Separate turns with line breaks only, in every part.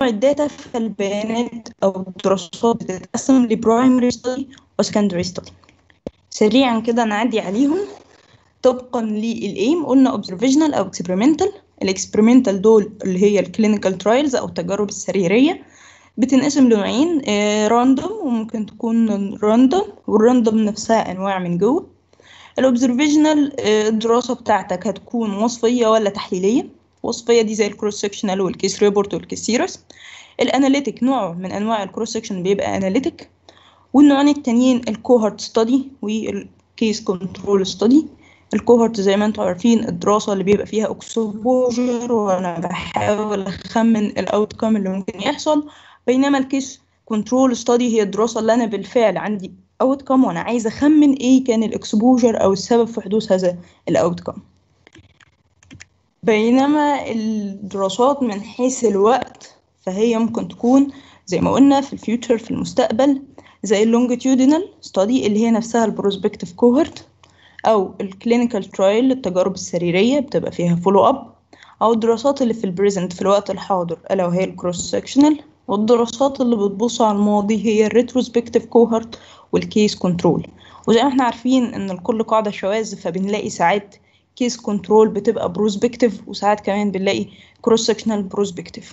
الداتا فالبيانات أو الدراسات بتتقسم لبرايمري ستادي وسكندري ستادي سريعا كده نعدي عليهم طبقا للايم قلنا observational او experimental الاكسبيرمنتال دول اللي هي الكلينيكال ترايلز او التجارب السريريه بتنقسم لنوعين راندوم وممكن تكون راندوم والراندوم نفسها انواع من جوه الاوبزرفيشنال الدراسه بتاعتك هتكون وصفيه ولا تحليليه وصفيه دي زي الكروس سكشنال والكيس ريبورت والكيس سيرس الاناليتيك نوع من انواع الكروس سكشن بيبقى اناليتيك والنوعين التانيين الكوهورت ستادي والكيس كنترول ستادي الكوهورت زي ما انتم عارفين الدراسه اللي بيبقى فيها اكسبوجر وانا بحاول اخمن الاوتكم اللي ممكن يحصل بينما الكيس كنترول ستادي هي الدراسه اللي انا بالفعل عندي اوتكم وانا عايزه اخمن ايه كان الاكسبوجر او السبب في حدوث هذا الاوتكم بينما الدراسات من حيث الوقت فهي ممكن تكون زي ما قلنا في الفيوتشر في المستقبل زي اللونجيتيودينال ستادي اللي هي نفسها البروسبكتيف كوهورت او الكلينيكال ترايل التجارب السريريه بتبقى فيها فولو اب او الدراسات اللي في البريزنت في الوقت الحاضر الا وهي الكروس سكشنال والدراسات اللي بتبص على الماضي هي الريتروسبكتيف كوهورت والكيس كنترول وزي ما احنا عارفين ان لكل قاعده شواذ فبنلاقي ساعات كيس كنترول بتبقى بروسبكتيف وساعات كمان بنلاقي كروس سكشنال بروسبكتيف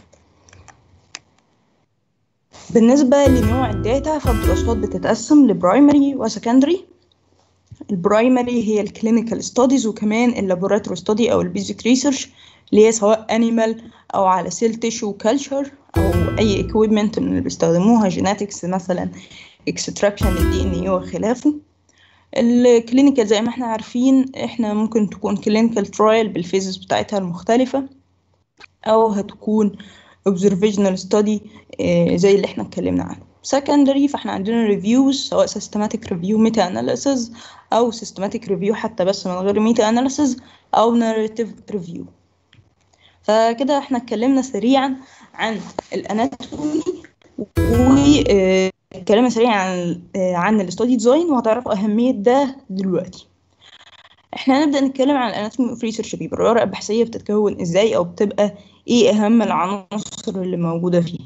بالنسبة لنوع الداتا فالدراسات بتتقسم لبرايمري وسكندري البرايمري هي الكلينيكال ستاديز وكمان اللابوراتوري ستادي او البيزك ريسيرش اللي هي سواء انيمال او على سيل تيشو كلتشر او اي اكويبمنت من اللي بيستخدموها جيناتكس مثلا اكستراكشن الدي ان اي وخلافه الكلينيكال زي ما احنا عارفين احنا ممكن تكون كلينيكال ترايل بالفيزز بتاعتها المختلفة او هتكون observational study زي اللي احنا اتكلمنا عنه secondary فاحنا عندنا reviews سواء systematic review meta analysis او systematic review حتى بس من غير meta analysis او narrative review فكده احنا اتكلمنا سريعا عن الاناتومي واتكلمنا سريعا عن عن الاستودي ديزاين وهتعرفوا اهميه ده دلوقتي احنا هنبدا نتكلم عن الاناتومي اوف ريسيرش بيبر الورقه البحثيه بتتكون ازاي او بتبقى ايه اهم العناصر اللي موجوده فيها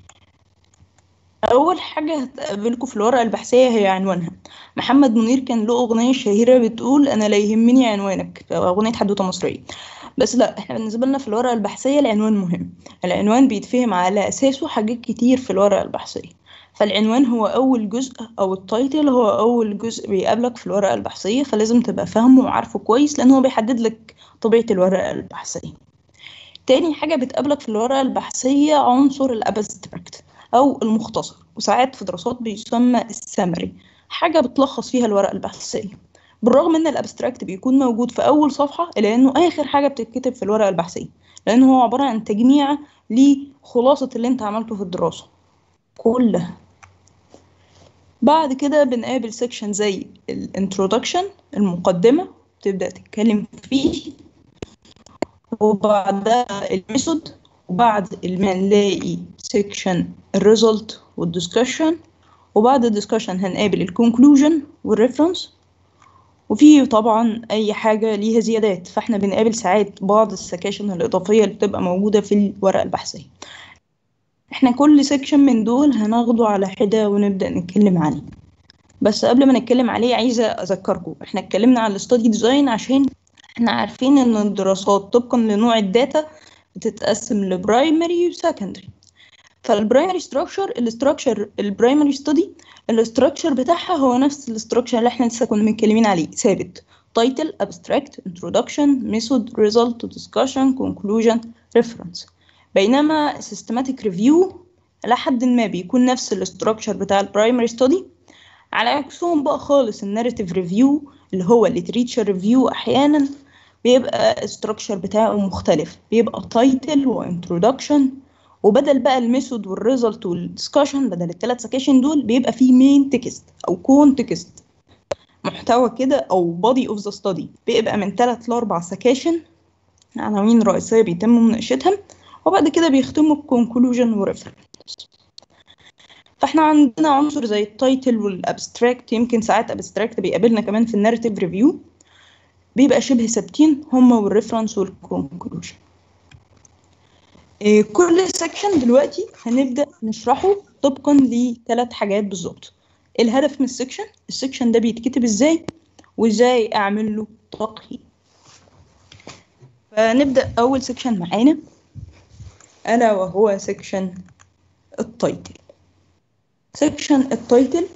اول حاجه هتقابلكم في الورقه البحثيه هي عنوانها محمد منير كان له اغنيه شهيره بتقول انا لا يهمني عنوانك اغنيه حدوته مصريه بس لا احنا بالنسبه لنا في الورقه البحثيه العنوان مهم العنوان بيتفهم على اساسه حاجات كتير في الورقه البحثيه فالعنوان هو اول جزء او التايتل هو اول جزء بيقابلك في الورقه البحثيه فلازم تبقى فاهمه وعارفه كويس لان هو بيحدد لك طبيعه الورقه البحثيه تاني حاجه بتقابلك في الورقه البحثيه عنصر الابستراكت او المختصر وساعات في دراسات بيسمى السمري حاجه بتلخص فيها الورقه البحثيه بالرغم ان الابستراكت بيكون موجود في اول صفحه الا انه اخر حاجه بتتكتب في الورقه البحثيه لانه هو عباره عن تجميع لخلاصه اللي انت عملته في الدراسه كلها بعد كده بنقابل سيكشن زي الانترودكشن المقدمه تبدا تتكلم فيه وبعدها الميثود وبعد ما نلاقي سيكشن الريزلت والدسكشن وبعد الدسكشن هنقابل الكونكلوجن والريفرنس وفي طبعا اي حاجه ليها زيادات فاحنا بنقابل ساعات بعض السكاشن الاضافيه اللي بتبقى موجوده في الورقه البحثيه احنا كل سيكشن من دول هناخده على حده ونبدا نتكلم عليه بس قبل ما نتكلم عليه عايزه اذكركم احنا اتكلمنا على الاستادي ديزاين عشان احنا عارفين ان الدراسات طبقا لنوع الداتا بتتقسم لبرايمري وسكندري فالبرايمري ستراكشر الاستراكشر البرايمري ستادي الاستراكشر بتاعها هو نفس الاستراكشر اللي احنا لسه كنا متكلمين عليه ثابت تايتل abstract introduction method result discussion conclusion reference بينما systematic review لحد ما بيكون نفس الاستراكشر بتاع البرايمري ستادي على عكسهم بقى خالص الناريتيف ريفيو اللي هو الليتريتشر ريفيو احيانا بيبقى الستراكشر بتاعه مختلف بيبقى تايتل وانترودكشن وبدل بقى الميثود والريزلت والدسكشن بدل الثلاث سكاشن دول بيبقى فيه مين تكست او كون تكست محتوى كده او بودي اوف ذا ستادي بيبقى من ثلاث لاربع سكاشن عناوين رئيسيه بيتم مناقشتها وبعد كده بيختموا بكونكلوجن وريفرنس فاحنا عندنا عنصر زي التايتل والابستراكت يمكن ساعات ابستراكت بيقابلنا كمان في الناريتيف ريفيو بيبقى شبه ثابتين هما والريفرنس والكونكلوجن إيه، كل سكشن دلوقتي هنبدأ نشرحه طبقا لثلاث حاجات بالظبط الهدف من السكشن السكشن ده بيتكتب ازاي وازاي اعمل له تقييم فنبدأ أول سكشن معانا ألا وهو سكشن التايتل سكشن التايتل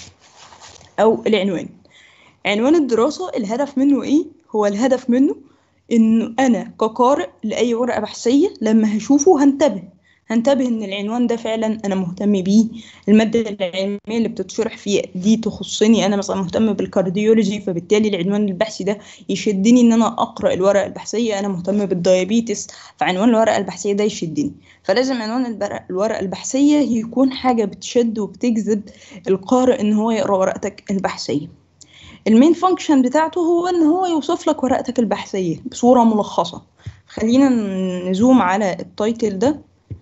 أو العنوان عنوان الدراسة الهدف منه إيه؟ هو الهدف منه إنه أنا كقارئ لأي ورقة بحثية لما هشوفه هنتبه هنتبه إن العنوان ده فعلا أنا مهتم بيه المادة العلمية اللي بتتشرح فيه دي تخصني أنا مثلا مهتم بالكارديولوجي فبالتالي العنوان البحثي ده يشدني إن أنا أقرأ الورقة البحثية أنا مهتم بالديابيتس فعنوان الورقة البحثية ده يشدني فلازم عنوان البر- الورقة البحثية يكون حاجة بتشد وبتجذب القارئ إن هو يقرأ ورقتك البحثية المين فانكشن بتاعته هو ان هو يوصف لك ورقتك البحثية بصورة ملخصة خلينا نزوم على التايتل ده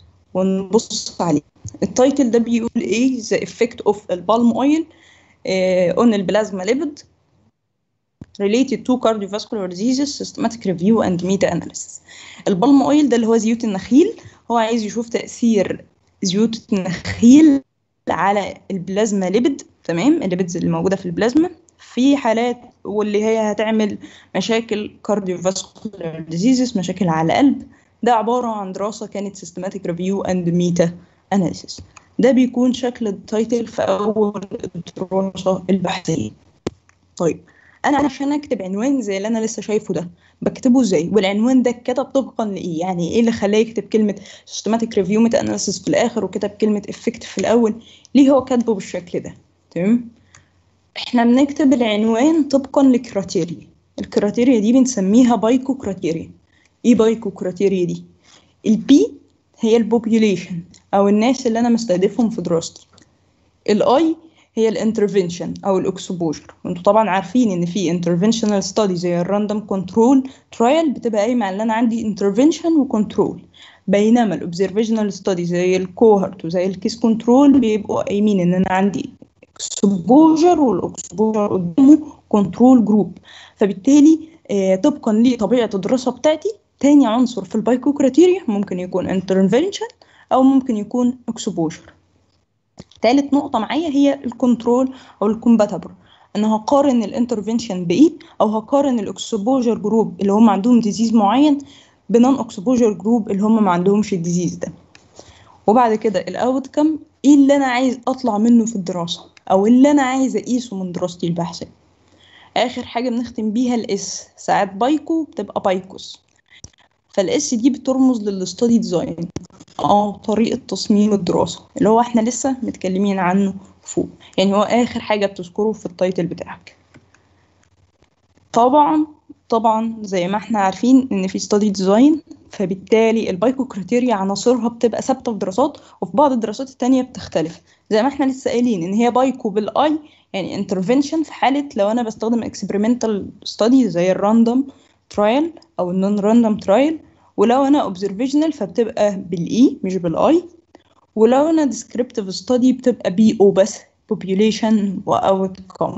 ونبص عليه التايتل ده بيقول ايه the effect of البالم اويل on البلازما lipid related to cardiovascular diseases systematic review and meta analysis البالم اويل ده اللي هو زيوت النخيل هو عايز يشوف تأثير زيوت النخيل على البلازما ليبيد تمام الليبيدز اللي موجودة في البلازما في حالات واللي هي هتعمل مشاكل cardiovascular diseases مشاكل على القلب ده عبارة عن دراسة كانت systematic review and meta analysis ده بيكون شكل التايتل في أول الدراسة البحثية طيب أنا عشان أكتب عنوان زي اللي أنا لسه شايفه ده بكتبه ازاي والعنوان ده اتكتب طبقا لايه يعني ايه اللي خلاه يكتب كلمه systematic review meta analysis في الاخر وكتب كلمه effect في الاول ليه هو كاتبه بالشكل ده تمام احنا بنكتب العنوان طبقا لكراتيريا الكراتيريا دي بنسميها بايكو كراتيريا ايه بايكو كراتيريا دي البي هي البوبيوليشن او الناس اللي انا مستهدفهم في دراستي الاي هي الانترفنشن او الاكسبوجر وانتوا طبعا عارفين ان في انترفنشنال ستادي زي الراندوم كنترول ترايل بتبقى قايمه على ان انا عندي انترفنشن وكنترول بينما الاوبزرفيشنال ستادي زي الكوهرت وزي الكيس كنترول بيبقوا قايمين ان انا عندي اكسبوجر والاكسبوجر قدامه كنترول جروب فبالتالي آه طبقا لطبيعه الدراسه بتاعتي تاني عنصر في البايكو كريتيريا ممكن يكون انترفنشن او ممكن يكون اكسبوجر تالت نقطة معايا هي الكنترول أو الكومباتبل أنا هقارن الانترفنشن بإيه أو هقارن الإكسبوجر جروب اللي هم عندهم ديزيز معين بنون إكسبوجر جروب اللي هم ما عندهمش الديزيز ده وبعد كده الأوتكم إيه اللي أنا عايز أطلع منه في الدراسة أو اللي أنا عايز أقيسه من دراستي البحثية آخر حاجة بنختم بيها الإس ساعات بايكو بتبقى بايكوس فالاس دي بترمز للستادي ديزاين او طريقه تصميم الدراسه اللي هو احنا لسه متكلمين عنه فوق يعني هو اخر حاجه بتذكره في التايتل بتاعك طبعا طبعا زي ما احنا عارفين ان في ستادي ديزاين فبالتالي البايكو كريتيريا عناصرها بتبقى ثابته في دراسات وفي بعض الدراسات التانية بتختلف زي ما احنا لسه قايلين ان هي بايكو بالاي يعني انترفنشن في حاله لو انا بستخدم اكسبيرمنتال ستادي زي الراندوم ترايل او النون راندوم ترايل ولو انا اوبزرفيشنال فبتبقى بالاي مش بالاي ولو انا ديسكريبتيف ستادي بتبقى بي او بس population واوتكم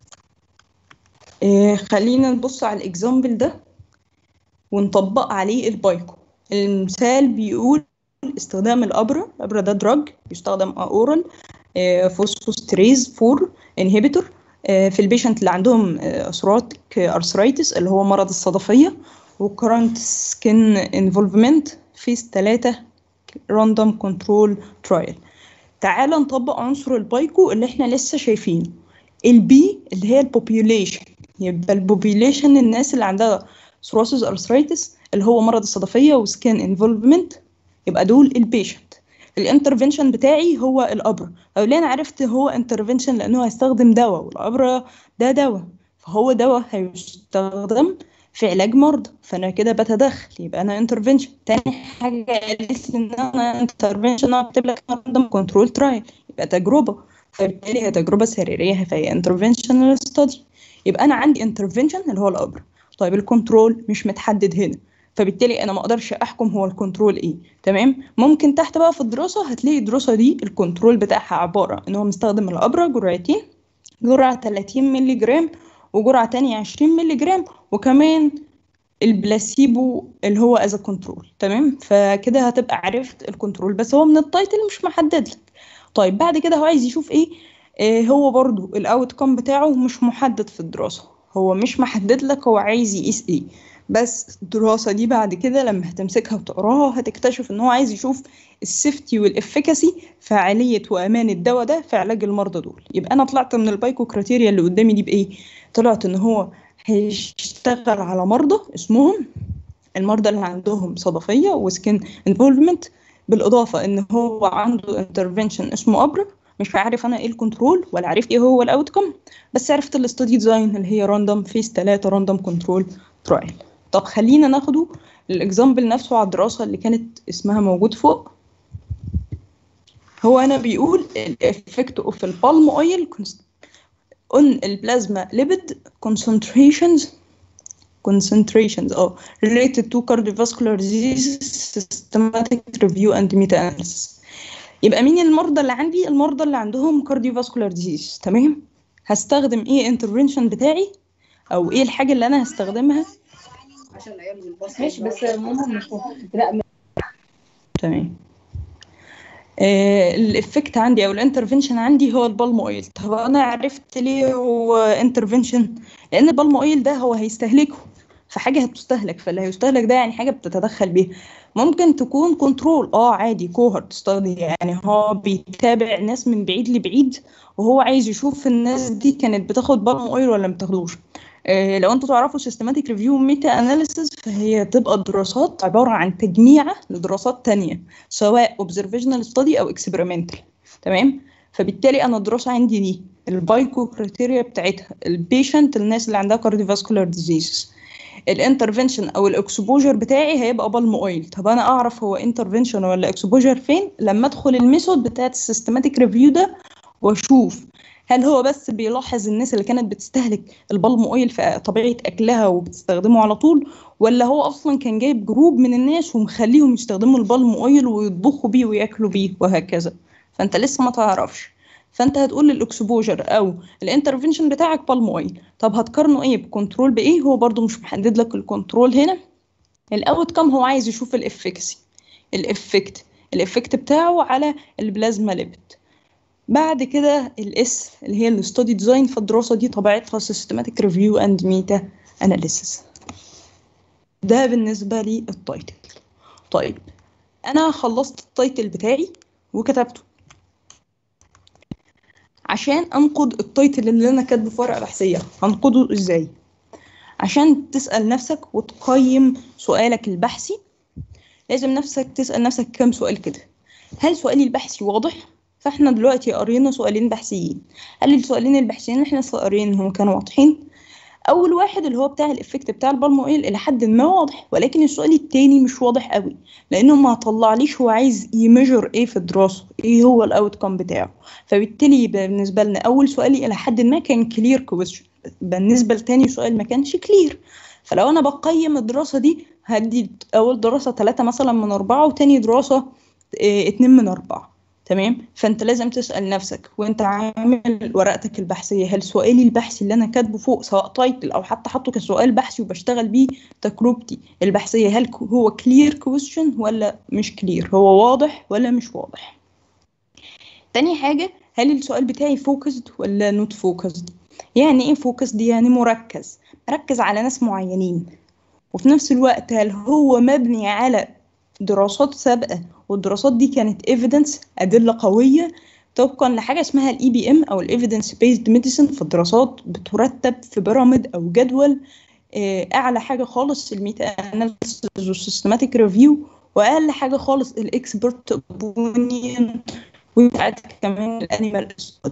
إيه خلينا نبص على الاكزامبل ده ونطبق عليه البايكو المثال بيقول استخدام الابرة الابرة ده دراج يستخدم اورال فوسفوستريز 4 انهبيتور في البيشنت اللي عندهم اثراتيك ارثرايتس اللي هو مرض الصدفيه وكرنت سكين انفولفمنت فيس 3 راندوم كنترول ترايل تعال نطبق عنصر البايكو اللي احنا لسه شايفينه البي اللي هي البوبيوليشن يبقى البوبيوليشن الناس اللي عندها ثروسيس ارثرايتس اللي هو مرض الصدفيه وسكين انفولفمنت يبقى دول البيشنت الانترفنشن بتاعي هو الابره او ليه انا عرفت هو انترفنشن لانه هيستخدم دواء والابره ده دواء فهو دواء هيستخدم في علاج مرضى فانا كده بتدخل يبقى انا انترفنشن تاني حاجه قالت لي ان انا انترفنشن اكتب لك راندوم كنترول ترايل يبقى تجربه فبالتالي هي تجربه سريريه فهي انترفنشنال ستادي يبقى انا عندي انترفنشن اللي هو الابره طيب الكنترول مش متحدد هنا فبالتالي انا ما اقدرش احكم هو الكنترول ايه تمام ممكن تحت بقى في الدراسه هتلاقي الدراسه دي الكنترول بتاعها عباره ان هو مستخدم الابره جرعتين جرعه 30 مللي جرام وجرعه تانية 20 مللي جرام وكمان البلاسيبو اللي هو از كنترول تمام فكده هتبقى عرفت الكنترول بس هو من التايتل مش محدد لك طيب بعد كده هو عايز يشوف ايه آه هو برضو الاوت كوم بتاعه مش محدد في الدراسه هو مش محدد لك هو عايز يقيس ايه بس الدراسة دي بعد كده لما هتمسكها وتقراها هتكتشف ان هو عايز يشوف السيفتي والافكاسي فعالية وامان الدواء ده في علاج المرضى دول يبقى انا طلعت من البايكو كريتيريا اللي قدامي دي بايه طلعت ان هو هيشتغل على مرضى اسمهم المرضى اللي عندهم صدفية وسكين انفولفمنت بالإضافة إن هو عنده انترفنشن اسمه أبرا مش عارف أنا إيه الكنترول ولا عارف إيه هو الأوتكم بس عرفت الاستودي ديزاين اللي هي راندوم فيس 3 راندوم كنترول ترايل طب خلينا ناخده الاكزامبل نفسه على الدراسة اللي كانت اسمها موجود فوق هو أنا بيقول الإفكت أوف البالم أويل on البلازما lipid concentrations concentrations اه related to cardiovascular disease systematic review and meta-analysis يبقى مين المرضى اللي عندي المرضى اللي عندهم cardiovascular disease تمام هستخدم ايه intervention بتاعي او ايه الحاجه اللي انا هستخدمها
عشان العيال بالبصر ماشي بس ماما مش لا
تمام الافكت عندي او الانترفنشن عندي هو البالم اويل طب انا عرفت ليه هو انترفنشن لان البالم اويل ده هو هيستهلكه فحاجه هتستهلك فاللي هيستهلك ده يعني حاجه بتتدخل بيها ممكن تكون كنترول اه عادي كوهورت ستادي يعني هو بيتابع ناس من بعيد لبعيد وهو عايز يشوف الناس دي كانت بتاخد بالم اويل ولا ما بتاخدوش آه لو انتوا تعرفوا سيستماتيك ريفيو ميتا اناليسيس فهي تبقى دراسات عباره عن تجميعه لدراسات تانية سواء اوبزرفيشنال ستادي او اكسبيرمنتال تمام فبالتالي انا الدراسه عندي دي البايكو كريتيريا بتاعتها البيشنت الناس اللي عندها كارديوفاسكولار ديزيز الانترفنشن او الاكسبوجر بتاعي هيبقى بالم اويل طب انا اعرف هو انترفنشن ولا اكسبوجر فين لما ادخل الميثود بتاعت السيستماتيك ريفيو ده واشوف هل هو بس بيلاحظ الناس اللي كانت بتستهلك البالم اويل في طبيعه اكلها وبتستخدمه على طول ولا هو اصلا كان جايب جروب من الناس ومخليهم يستخدموا البالم اويل ويطبخوا بيه وياكلوا بيه وهكذا فانت لسه ما تعرفش فانت هتقول الاكسبوجر او الانترفنشن بتاعك بالم اويل طب هتقارنه ايه بكنترول بايه هو برضو مش محدد لك الكنترول هنا الاوت كام هو عايز يشوف الافكسي الافكت الافكت بتاعه على البلازما ليبيد بعد كده الاس اللي هي الاستودي ديزاين فالدراسه دي طبيعتها سيستماتيك ريفيو اند ميتا اناليسيس ده بالنسبه لي التايتل طيب انا خلصت التايتل بتاعي وكتبته عشان انقد التايتل اللي انا كاتبه في ورقه بحثيه هنقده ازاي عشان تسال نفسك وتقيم سؤالك البحثي لازم نفسك تسال نفسك كام سؤال كده هل سؤالي البحثي واضح فاحنا دلوقتي قرينا سؤالين بحثيين هل السؤالين البحثيين اللي احنا قارينهم كانوا واضحين اول واحد اللي هو بتاع الافكت بتاع البالم اويل الى حد ما واضح ولكن السؤال التاني مش واضح قوي لانه ما طلعليش هو عايز يميجر ايه في الدراسه ايه هو الاوت كوم بتاعه فبالتالي بالنسبه لنا اول سؤالي الى حد ما كان كلير كويشن بالنسبه لتاني سؤال ما كانش كلير فلو انا بقيم الدراسه دي هدي اول دراسه ثلاثة مثلا من أربعة وتاني دراسه اه اتنين من أربعة تمام فانت لازم تسال نفسك وانت عامل ورقتك البحثيه هل سؤالي البحثي اللي انا كاتبه فوق سواء تايتل او حتى حاطه كسؤال بحثي وبشتغل بيه تجربتي البحثيه هل هو كلير كويستشن ولا مش كلير هو واضح ولا مش واضح تاني حاجه هل السؤال بتاعي فوكسد ولا نوت فوكسد يعني ايه فوكسد يعني مركز مركز على ناس معينين وفي نفس الوقت هل هو مبني على دراسات سابقه والدراسات دي كانت ايفيدنس ادله قويه طبقا لحاجه اسمها الاي بي ام او الايفيدنس بيزد ميديسن فالدراسات بترتب في بيراميد او جدول اعلى حاجه خالص الميتا اناليسيس والسيستماتيك ريفيو واقل حاجه خالص الاكسبرت اوبونيون وبتاعت كمان الانيمال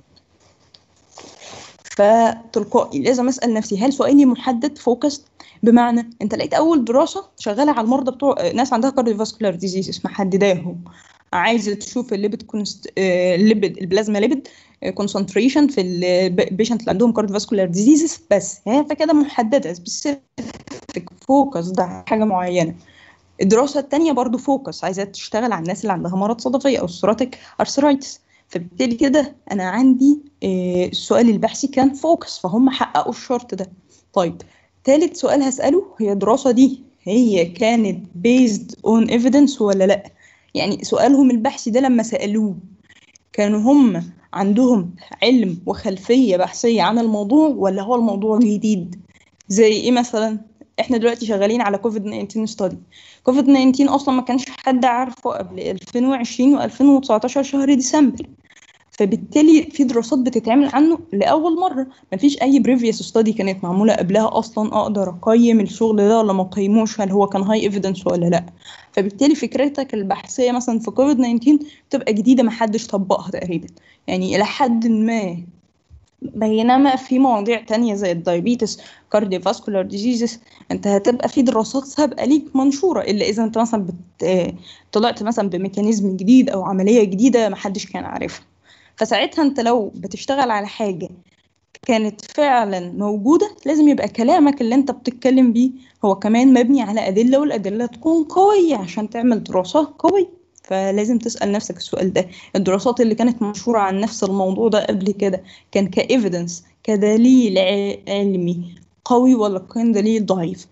فتلقائي لازم اسال نفسي هل سؤالي محدد فوكس بمعنى انت لقيت اول دراسه شغاله على المرضى بتوع ناس عندها كارديوفاسكولار ديزيز محدداهم عايزه تشوف الليبيد كونست الليبيد البلازما ليبيد كونسنتريشن في البيشنت اللي عندهم كارديوفاسكولار ديزيز بس هي فكده محدده سبيسيفيك فوكس ده حاجه معينه الدراسه الثانيه برضو فوكس عايزه تشتغل على الناس اللي عندها مرض صدفيه او سوراتيك ارثرايتس فبالتالي كده انا عندي السؤال البحثي كان فوكس فهم حققوا الشرط ده طيب تالت سؤال هسأله هي الدراسة دي هي كانت based on evidence ولا لأ يعني سؤالهم البحثي ده لما سألوه كانوا هم عندهم علم وخلفية بحثية عن الموضوع ولا هو الموضوع جديد زي ايه مثلا احنا دلوقتي شغالين على كوفيد 19 ستادي كوفيد 19 اصلا ما كانش حد عارفه قبل 2020 و2019 شهر ديسمبر فبالتالي في دراسات بتتعمل عنه لاول مره مفيش اي بريفيوس ستادي كانت معموله قبلها اصلا اقدر اقيم الشغل ده ولا ما اقيموش هل هو كان هاي ايفيدنس ولا لا فبالتالي فكرتك البحثيه مثلا في كوفيد 19 تبقى جديده ما حدش طبقها تقريبا يعني الى حد ما بينما في مواضيع تانية زي الدايابيتس كارديوفاسكولار ديزيزز انت هتبقى في دراسات سابقة ليك منشورة الا اذا انت مثلا بت... طلعت مثلا بميكانيزم جديد او عملية جديدة محدش كان عارفها فساعتها انت لو بتشتغل على حاجة كانت فعلا موجودة لازم يبقى كلامك اللي انت بتتكلم بيه هو كمان مبني على أدلة والأدلة تكون قوية عشان تعمل دراسة قوية فلازم تسأل نفسك السؤال ده الدراسات اللي كانت منشورة عن نفس الموضوع ده قبل كده كان كإيفيدنس كدليل علمي قوي ولا كان دليل ضعيف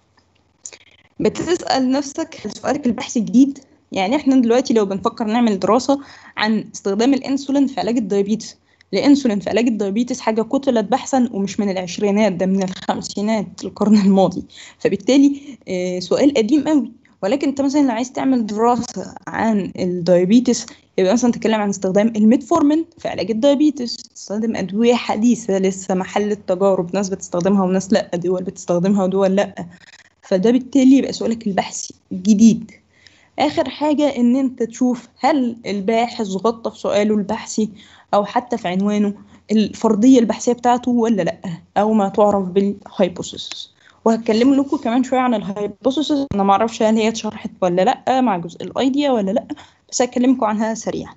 بتسأل نفسك سؤالك البحث جديد يعني احنا دلوقتي لو بنفكر نعمل دراسة عن استخدام الانسولين في علاج الدايابيتس الانسولين في علاج الدايابيتس حاجة قتلت بحثا ومش من العشرينات ده من الخمسينات القرن الماضي فبالتالي اه سؤال قديم قوي ولكن انت مثلا لو عايز تعمل دراسة عن الدايابيتس يبقى مثلا تتكلم عن استخدام الميتفورمين في علاج الدايابيتس تستخدم أدوية حديثة لسه محل التجارب ناس بتستخدمها وناس لأ دول بتستخدمها ودول لأ فده بالتالي يبقى سؤالك البحثي جديد آخر حاجة إن أنت تشوف هل الباحث غطى في سؤاله البحثي أو حتى في عنوانه الفرضية البحثية بتاعته ولا لأ أو ما تعرف بالهايبوثيسيس وهتكلم لكم كمان شويه عن الهايبوثيسيس انا ما اعرفش هل هي اتشرحت ولا لا مع جزء الايديا ولا لا بس هكلمكم عنها سريعا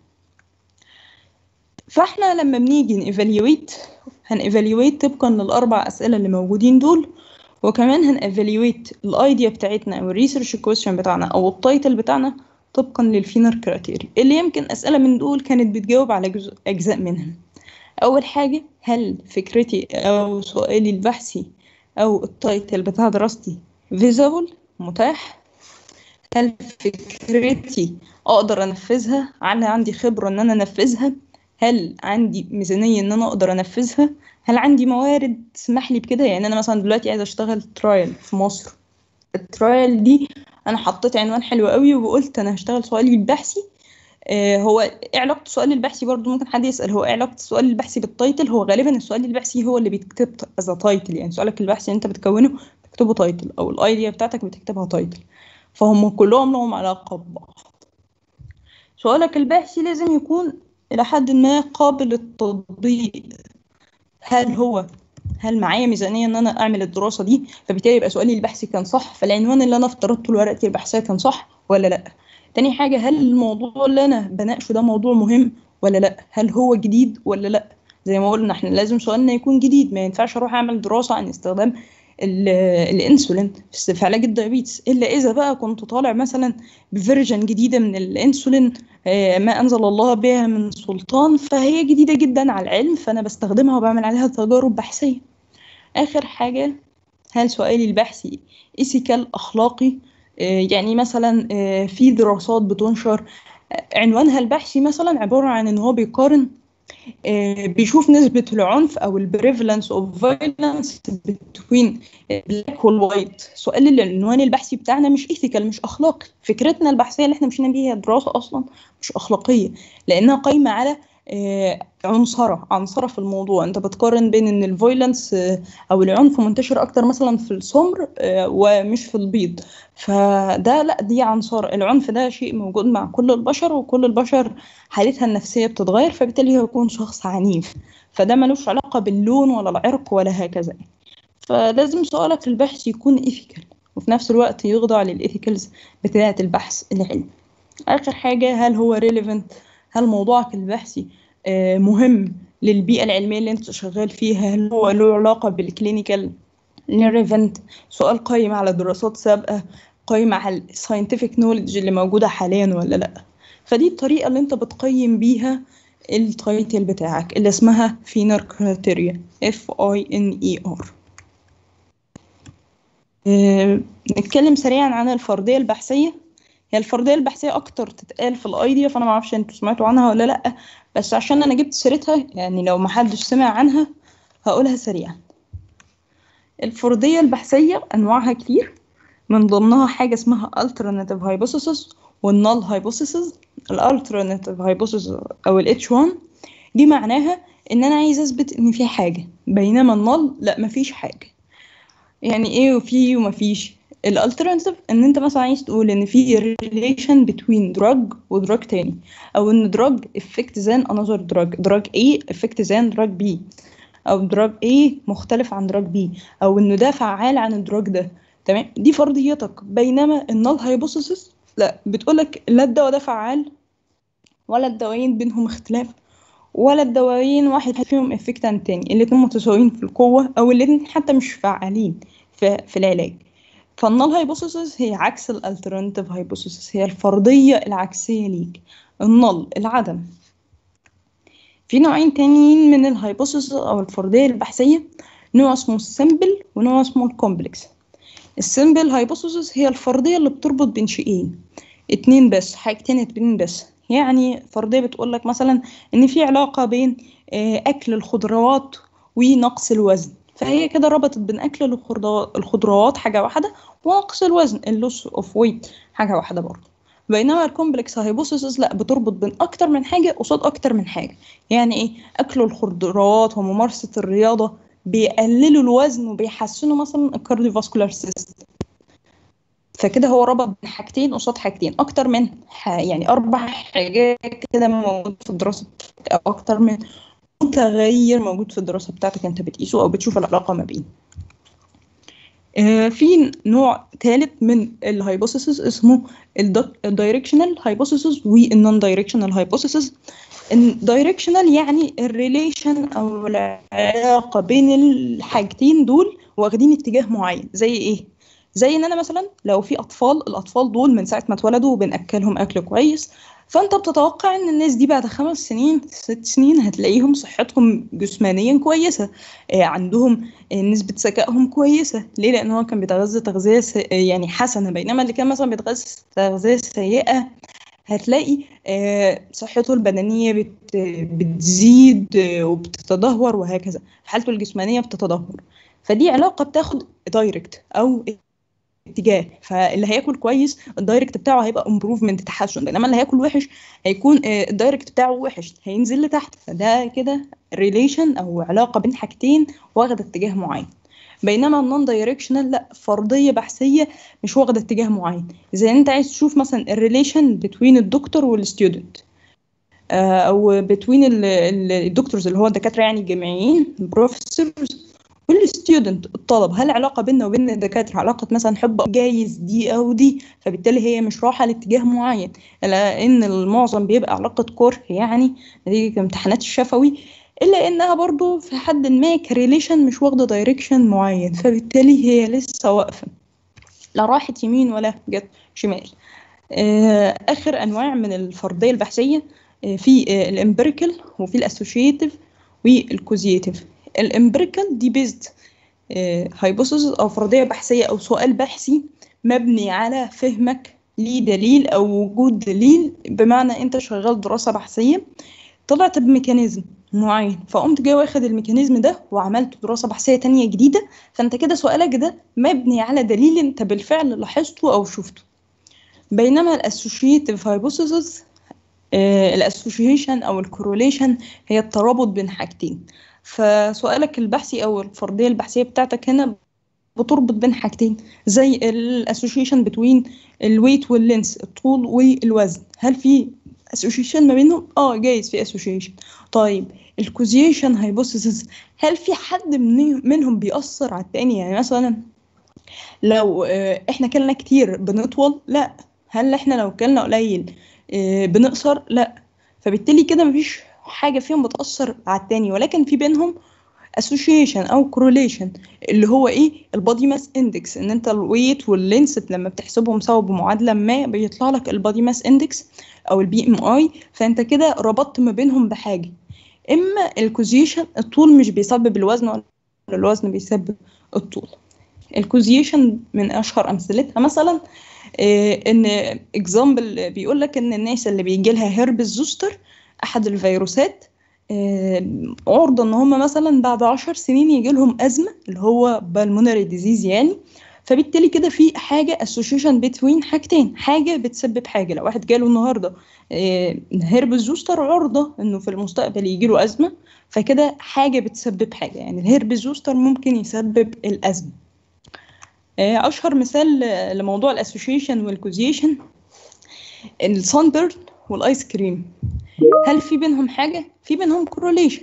فاحنا لما بنيجي نيفاليويت هنيفاليويت طبقا للاربع اسئله اللي موجودين دول وكمان هنيفاليويت الايديا بتاعتنا او الريسيرش كويشن بتاعنا او التايتل بتاعنا طبقا للفينر كريتيريا اللي يمكن اسئله من دول كانت بتجاوب على جزء اجزاء منها اول حاجه هل فكرتي او سؤالي البحثي او التايتل بتاع دراستي visible متاح هل فكرتي اقدر انفذها هل عندي خبرة ان انا انفذها هل عندي ميزانية ان انا اقدر انفذها هل عندي موارد تسمح لي بكده يعني انا مثلا دلوقتي عايزة اشتغل ترايل في مصر الترايل دي انا حطيت عنوان حلو قوي وقلت انا هشتغل سؤالي البحثي آه هو ايه علاقة السؤال البحثي برضو ممكن حد يسأل هو ايه علاقة السؤال البحثي بالتايتل هو غالبا السؤال البحثي هو اللي بيتكتب از تايتل يعني سؤالك البحثي انت بتكونه بتكتبه تايتل او الايديا بتاعتك بتكتبها تايتل فهم كلهم لهم علاقة ببعض سؤالك البحثي لازم يكون إلى حد ما قابل للتطبيق هل هو هل معايا ميزانية إن أنا أعمل الدراسة دي فبالتالي يبقى سؤالي البحثي كان صح فالعنوان اللي أنا افترضته لورقتي البحثية كان صح ولا لأ تاني حاجة هل الموضوع اللي أنا بناقشه ده موضوع مهم ولا لأ هل هو جديد ولا لأ زي ما قلنا احنا لازم سؤالنا يكون جديد ما ينفعش أروح أعمل دراسة عن استخدام الانسولين في علاج الدايابيتس الا اذا بقى كنت طالع مثلا بفيرجن جديده من الانسولين ما انزل الله بها من سلطان فهي جديده جدا على العلم فانا بستخدمها وبعمل عليها تجارب بحثيه اخر حاجه هل سؤالي البحثي ايثيكال اخلاقي يعني مثلا في دراسات بتنشر عنوانها البحثي مثلا عباره عن ان هو بيقارن بيشوف نسبة العنف أو البريفلنس أوف فايلنس بين البلاك والوايت سؤال العنوان البحثي بتاعنا مش إيثيكال مش أخلاقي فكرتنا البحثية اللي احنا مشينا بيها دراسة أصلا مش أخلاقية لأنها قايمة على عنصرة عنصرة في الموضوع انت بتقارن بين ان الفويلنس او العنف منتشر اكتر مثلا في السمر ومش في البيض فده لا دي عنصر العنف ده شيء موجود مع كل البشر وكل البشر حالتها النفسية بتتغير فبالتالي هو يكون شخص عنيف فده ملوش علاقة باللون ولا العرق ولا هكذا فلازم سؤالك البحث يكون ايثيكال وفي نفس الوقت يخضع للايثيكالز بتاعة البحث العلمي اخر حاجة هل هو ريليفنت هل موضوعك البحثي مهم للبيئة العلمية اللي انت شغال فيها هل هو له علاقة بالكلينيكال ريليفنت سؤال قايم على دراسات سابقة قايم على الساينتفك نوليدج اللي موجودة حاليا ولا لا فدي الطريقة اللي انت بتقيم بيها التايتل بتاعك اللي اسمها فينر كريتيريا F I N E R آه، نتكلم سريعا عن الفردية البحثية هي الفردية البحثية أكتر تتقال في الأيديا فأنا معرفش انتوا سمعتوا عنها ولا لأ بس عشان أنا جبت سيرتها يعني لو محدش سمع عنها هقولها سريعا الفردية البحثية أنواعها كتير من ضمنها حاجة اسمها alternative hypothesis والnull hypothesis ال alternative hypothesis أو ال H1 دي معناها إن أنا عايز أثبت إن في حاجة بينما النل لأ مفيش حاجة يعني إيه وفي ومفيش الالترناتيف ان انت مثلا عايز تقول ان في relation between drug ودراج تاني او ان drug effect than another drug drug A effect than drug B او دراج A مختلف عن دراج B او انه ده فعال عن الدراج ده تمام دي فرضيتك بينما النال هايبوثيسيس لا بتقولك لا الدواء ده فعال ولا الدوايين بينهم اختلاف ولا الدوايين واحد فيهم افكت عن التاني الاتنين متساويين في القوة او الاتنين حتى مش فعالين في, في العلاج فالنال هايبوثيسيس هي عكس الالترناتيف هايبوثيسيس هي الفرضية العكسية ليك النل العدم في نوعين تانيين من الهايبوثيسيس او الفرضية البحثية نوع اسمه السمبل ونوع اسمه الكومبلكس السمبل هايبوثيسيس هي الفرضية اللي بتربط بين شيئين اتنين بس حاجتين اتنين بس يعني فرضية بتقول لك مثلا ان في علاقة بين اكل الخضروات ونقص الوزن فهي كده ربطت بين اكل الخضروات حاجة واحدة ونقص الوزن اللوس اوف ويت حاجة واحدة برضه بينما الكومبلكس هايبوثيسيس لا بتربط بين اكتر من حاجة قصاد اكتر من حاجة يعني ايه اكل الخضروات وممارسة الرياضة بيقللوا الوزن وبيحسنوا مثلا الكارديوفاسكولار سيستم فكده هو ربط بين حاجتين قصاد حاجتين اكتر من يعني اربع حاجات كده موجود في الدراسه بتاعتك او اكتر من متغير موجود في الدراسه بتاعتك انت بتقيسه او بتشوف العلاقه ما بين آه في نوع ثالث من الهايبوثيسز اسمه الدايركشنال هايبوثيسز والنون دايركشنال هايبوثيسز الدايركشنال يعني الريليشن او العلاقه بين الحاجتين دول واخدين اتجاه معين زي ايه زي ان انا مثلا لو في اطفال الاطفال دول من ساعه ما اتولدوا بناكلهم اكل كويس فانت بتتوقع ان الناس دي بعد خمس سنين ست سنين هتلاقيهم صحتهم جسمانيا كويسه آه عندهم آه نسبه ذكائهم كويسه ليه لان هو كان بيتغذى تغذيه يعني حسنه بينما اللي كان مثلا بيتغذى تغذيه سيئه هتلاقي آه صحته البدنيه بت بتزيد وبتتدهور وهكذا حالته الجسمانيه بتتدهور فدي علاقه بتاخد دايركت او اتجاه فاللي هياكل كويس الدايركت بتاعه هيبقى امبروفمنت تحسن بينما اللي هياكل وحش هيكون الدايركت بتاعه وحش هينزل لتحت فده كده ريليشن او علاقه بين حاجتين واخده اتجاه معين بينما النون دايركشنال لا فرضيه بحثيه مش واخده اتجاه معين زي انت عايز تشوف مثلا الريليشن بتوين الدكتور والستودنت او بتوين الدكتورز اللي هو الدكاتره يعني الجامعيين البروفيسورز والستودنت الطلب هل علاقة بيننا وبين الدكاترة علاقة مثلا حب جايز دي أو دي فبالتالي هي مش رايحة لاتجاه معين لأن المعظم بيبقى علاقة كره يعني نتيجة امتحانات الشفوي إلا إنها برضو في حد ما كريليشن مش واخدة دايركشن معين فبالتالي هي لسه واقفة لا راحت يمين ولا جت شمال آخر أنواع من الفردية البحثية في الامبريكال وفي الاسوشيتيف والكوزيتيف الامبريكال دي بيزد هايبوثيسيس او فرضيه بحثيه او سؤال بحثي مبني على فهمك ليه دليل او وجود دليل بمعنى انت شغال دراسه بحثيه طلعت بميكانيزم معين فقمت جاي واخد الميكانيزم ده وعملت دراسه بحثيه تانية جديده فانت كده سؤالك ده مبني على دليل انت بالفعل لاحظته او شفته بينما الاسوشيتيف هايبوثيسيس الاسوشيشن او الكوروليشن هي الترابط بين حاجتين فسؤالك البحثي او الفرضيه البحثيه بتاعتك هنا بتربط بين حاجتين زي الاسوشيشن بتوين الويت واللينس الطول والوزن هل في اسوشيشن ما بينهم اه جايز في اسوشيشن طيب الكوزيشن هايبوثيسيس هل في حد من منهم بيأثر على التاني يعني مثلا لو احنا كلنا كتير بنطول لا هل احنا لو كلنا قليل بنقصر لا فبالتالي كده مفيش حاجة فيهم بتأثر على التاني ولكن في بينهم association أو correlation اللي هو إيه البادي ماس اندكس إن أنت الويت واللينس لما بتحسبهم سوا بمعادلة ما بيطلع لك البادي ماس اندكس أو البي ام اي فأنت كده ربطت ما بينهم بحاجة إما الكوزيشن الطول مش بيسبب الوزن ولا الوزن بيسبب الطول الكوزيشن من اشهر امثلتها مثلا إيه ان اكزامبل بيقول لك ان الناس اللي بيجي لها هيربس زوستر احد الفيروسات إيه عرضه ان هم مثلا بعد عشر سنين يجي لهم ازمه اللي هو بالمونري ديزيز يعني فبالتالي كده في حاجه اسوشيشن بين حاجتين حاجه بتسبب حاجه لو واحد جاله النهارده إيه هيربس زوستر عرضه انه في المستقبل يجي له ازمه فكده حاجه بتسبب حاجه يعني الهيربس زوستر ممكن يسبب الازمه اشهر مثال لموضوع الاسوشيشن والكوزيشن الصن بيرن والايس كريم هل في بينهم حاجه في بينهم كورليشن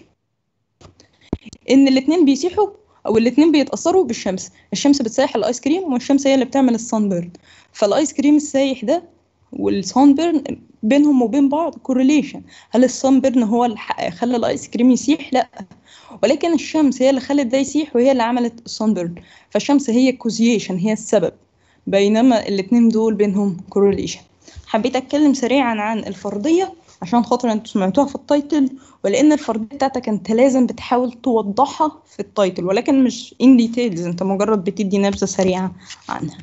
ان الاثنين بيسيحوا او الاثنين بيتاثروا بالشمس الشمس بتسيح الايس كريم والشمس هي اللي بتعمل الصن بيرن فالايس كريم السايح ده والصن بيرن بينهم وبين بعض كورليشن هل الصن بيرن هو اللي خلى الايس كريم يسيح لا ولكن الشمس هي اللي خلت ده يسيح وهي اللي عملت الصن بيرن فالشمس هي كوزيشن هي السبب بينما الاتنين دول بينهم كورليشن حبيت اتكلم سريعا عن الفرضيه عشان خاطر انتوا سمعتوها في التايتل ولان الفرضيه بتاعتك انت لازم بتحاول توضحها في التايتل ولكن مش ان ديتيلز انت مجرد بتدي نبذه سريعه عنها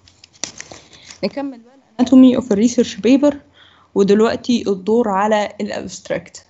نكمل بقى الاناتومي اوف الريسيرش بيبر ودلوقتي الدور على الابستراكت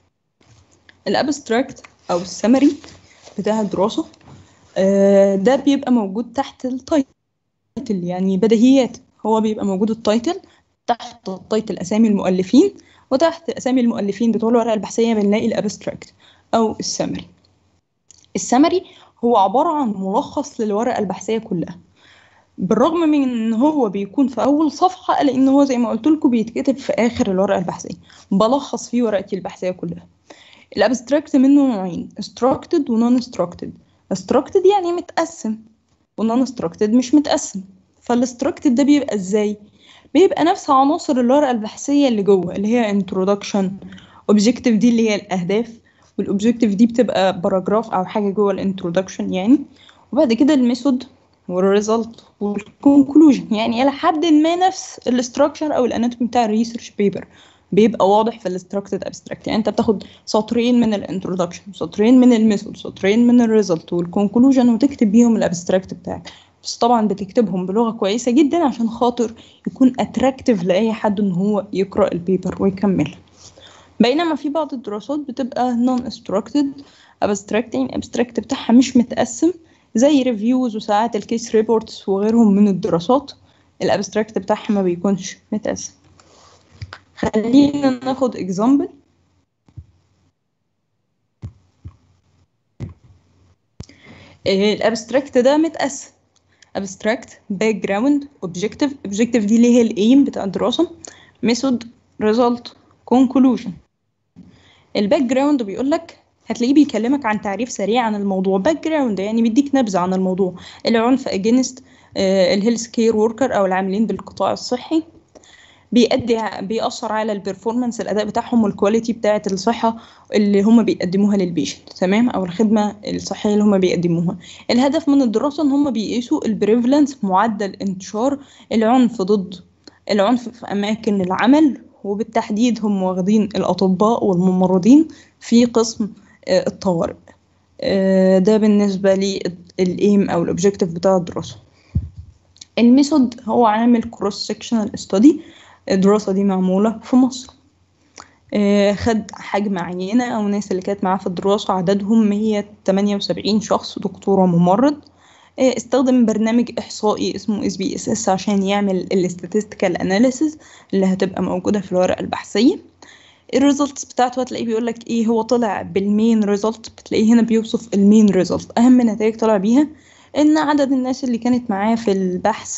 الابستراكت او السمري بتاع الدراسه آه ده بيبقى موجود تحت التايتل يعني بديهيات هو بيبقى موجود التايتل تحت التايتل اسامي المؤلفين وتحت اسامي المؤلفين بتوع الورقه البحثيه بنلاقي الابستراكت او السمري السمري هو عباره عن ملخص للورقه البحثيه كلها بالرغم من ان هو بيكون في اول صفحه الا ان هو زي ما قلت لكم بيتكتب في اخر الورقه البحثيه بلخص فيه ورقتي البحثيه كلها الابستراكت منه نوعين structured ونون structured structured يعني متقسم ونون structured مش متقسم فالستراكتد ده بيبقى ازاي بيبقى نفس عناصر الورقه البحثيه اللي جوه اللي هي introduction objective دي اللي هي الاهداف والاوبجكتيف دي بتبقى باراجراف او حاجه جوه الانترودكشن يعني وبعد كده الميثود والريزلت والكونكلوجن يعني الى حد ما نفس الاستراكشر او الاناتومي بتاع الريسيرش بيبر بيبقى واضح في الاستراكتد ابستراكت يعني انت بتاخد سطرين من الانترودكشن سطرين من الميثود سطرين من الريزلت والكونكلوجن وتكتب بيهم الابستراكت بتاعك بس طبعا بتكتبهم بلغه كويسه جدا عشان خاطر يكون اتراكتيف لاي حد ان هو يقرا البيبر ويكملها بينما في بعض الدراسات بتبقى نون استراكتد ابستراكت يعني الابستراكت بتاعها مش متقسم زي ريفيوز وساعات الكيس ريبورتس وغيرهم من الدراسات الابستراكت بتاعها ما بيكونش متقسم خلينا ناخد اكزامبل الابستراكت ده متقسم ابستراكت باك جراوند اوبجكتيف اوبجكتيف دي اللي هي الايم بتاع الدراسه ميثود ريزلت كونكلوجن الباك جراوند بيقول لك هتلاقيه بيكلمك عن تعريف سريع عن الموضوع باك جراوند يعني بيديك نبذه عن الموضوع العنف اجينست الهيلث كير وركر او العاملين بالقطاع الصحي بيأدي بيأثر على البرفورمانس الأداء بتاعهم والكواليتي بتاعة الصحة اللي هم بيقدموها للبيشنت تمام أو الخدمة الصحية اللي هم بيقدموها الهدف من الدراسة إن هم بيقيسوا البريفلنس معدل انتشار العنف ضد العنف في أماكن العمل وبالتحديد هم واخدين الأطباء والممرضين في قسم الطوارئ ده بالنسبة للإيم أو الأوبجيكتيف بتاع الدراسة الميثود هو عامل كروس سكشنال ستادي الدراسة دي معمولة في مصر خد حجم عينة أو الناس اللي كانت معاه في الدراسة عددهم 178 شخص دكتور وممرض استخدم برنامج إحصائي اسمه اس بي اس اس عشان يعمل الاستاتستيكال اناليسيز اللي هتبقى موجودة في الورقة البحثية الريزلتس بتاعته هتلاقيه بيقول لك ايه هو طلع بالمين ريزلت بتلاقيه هنا بيوصف المين ريزلت اهم نتائج طلع بيها ان عدد الناس اللي كانت معاه في البحث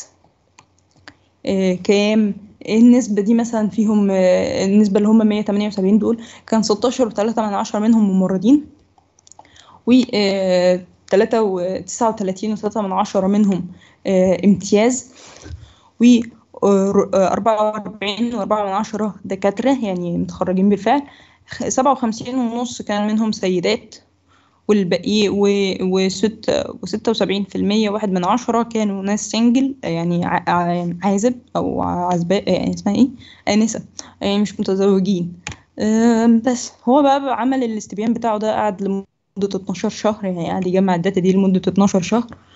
آه كام النسبة دي مثلا فيهم آه النسبة اللي هم 178 دول كان 16 وثلاثة من عشرة منهم ممرضين و آه تلاتة وتسعة وتلاتين وثلاثة من عشرة منهم امتياز و أربعة وأربعين وأربعة من عشرة دكاترة يعني متخرجين بالفعل سبعة وخمسين ونص كان منهم سيدات والباقي وستة وستة وسبعين في المية واحد من عشرة كانوا ناس سنجل يعني عازب أو عزباء يعني اسمها ايه آنسة يعني مش متزوجين بس هو بقى عمل الاستبيان بتاعه ده قعد لمدة 12 شهر يعني قعد يجمع الداتا دي لمدة 12 شهر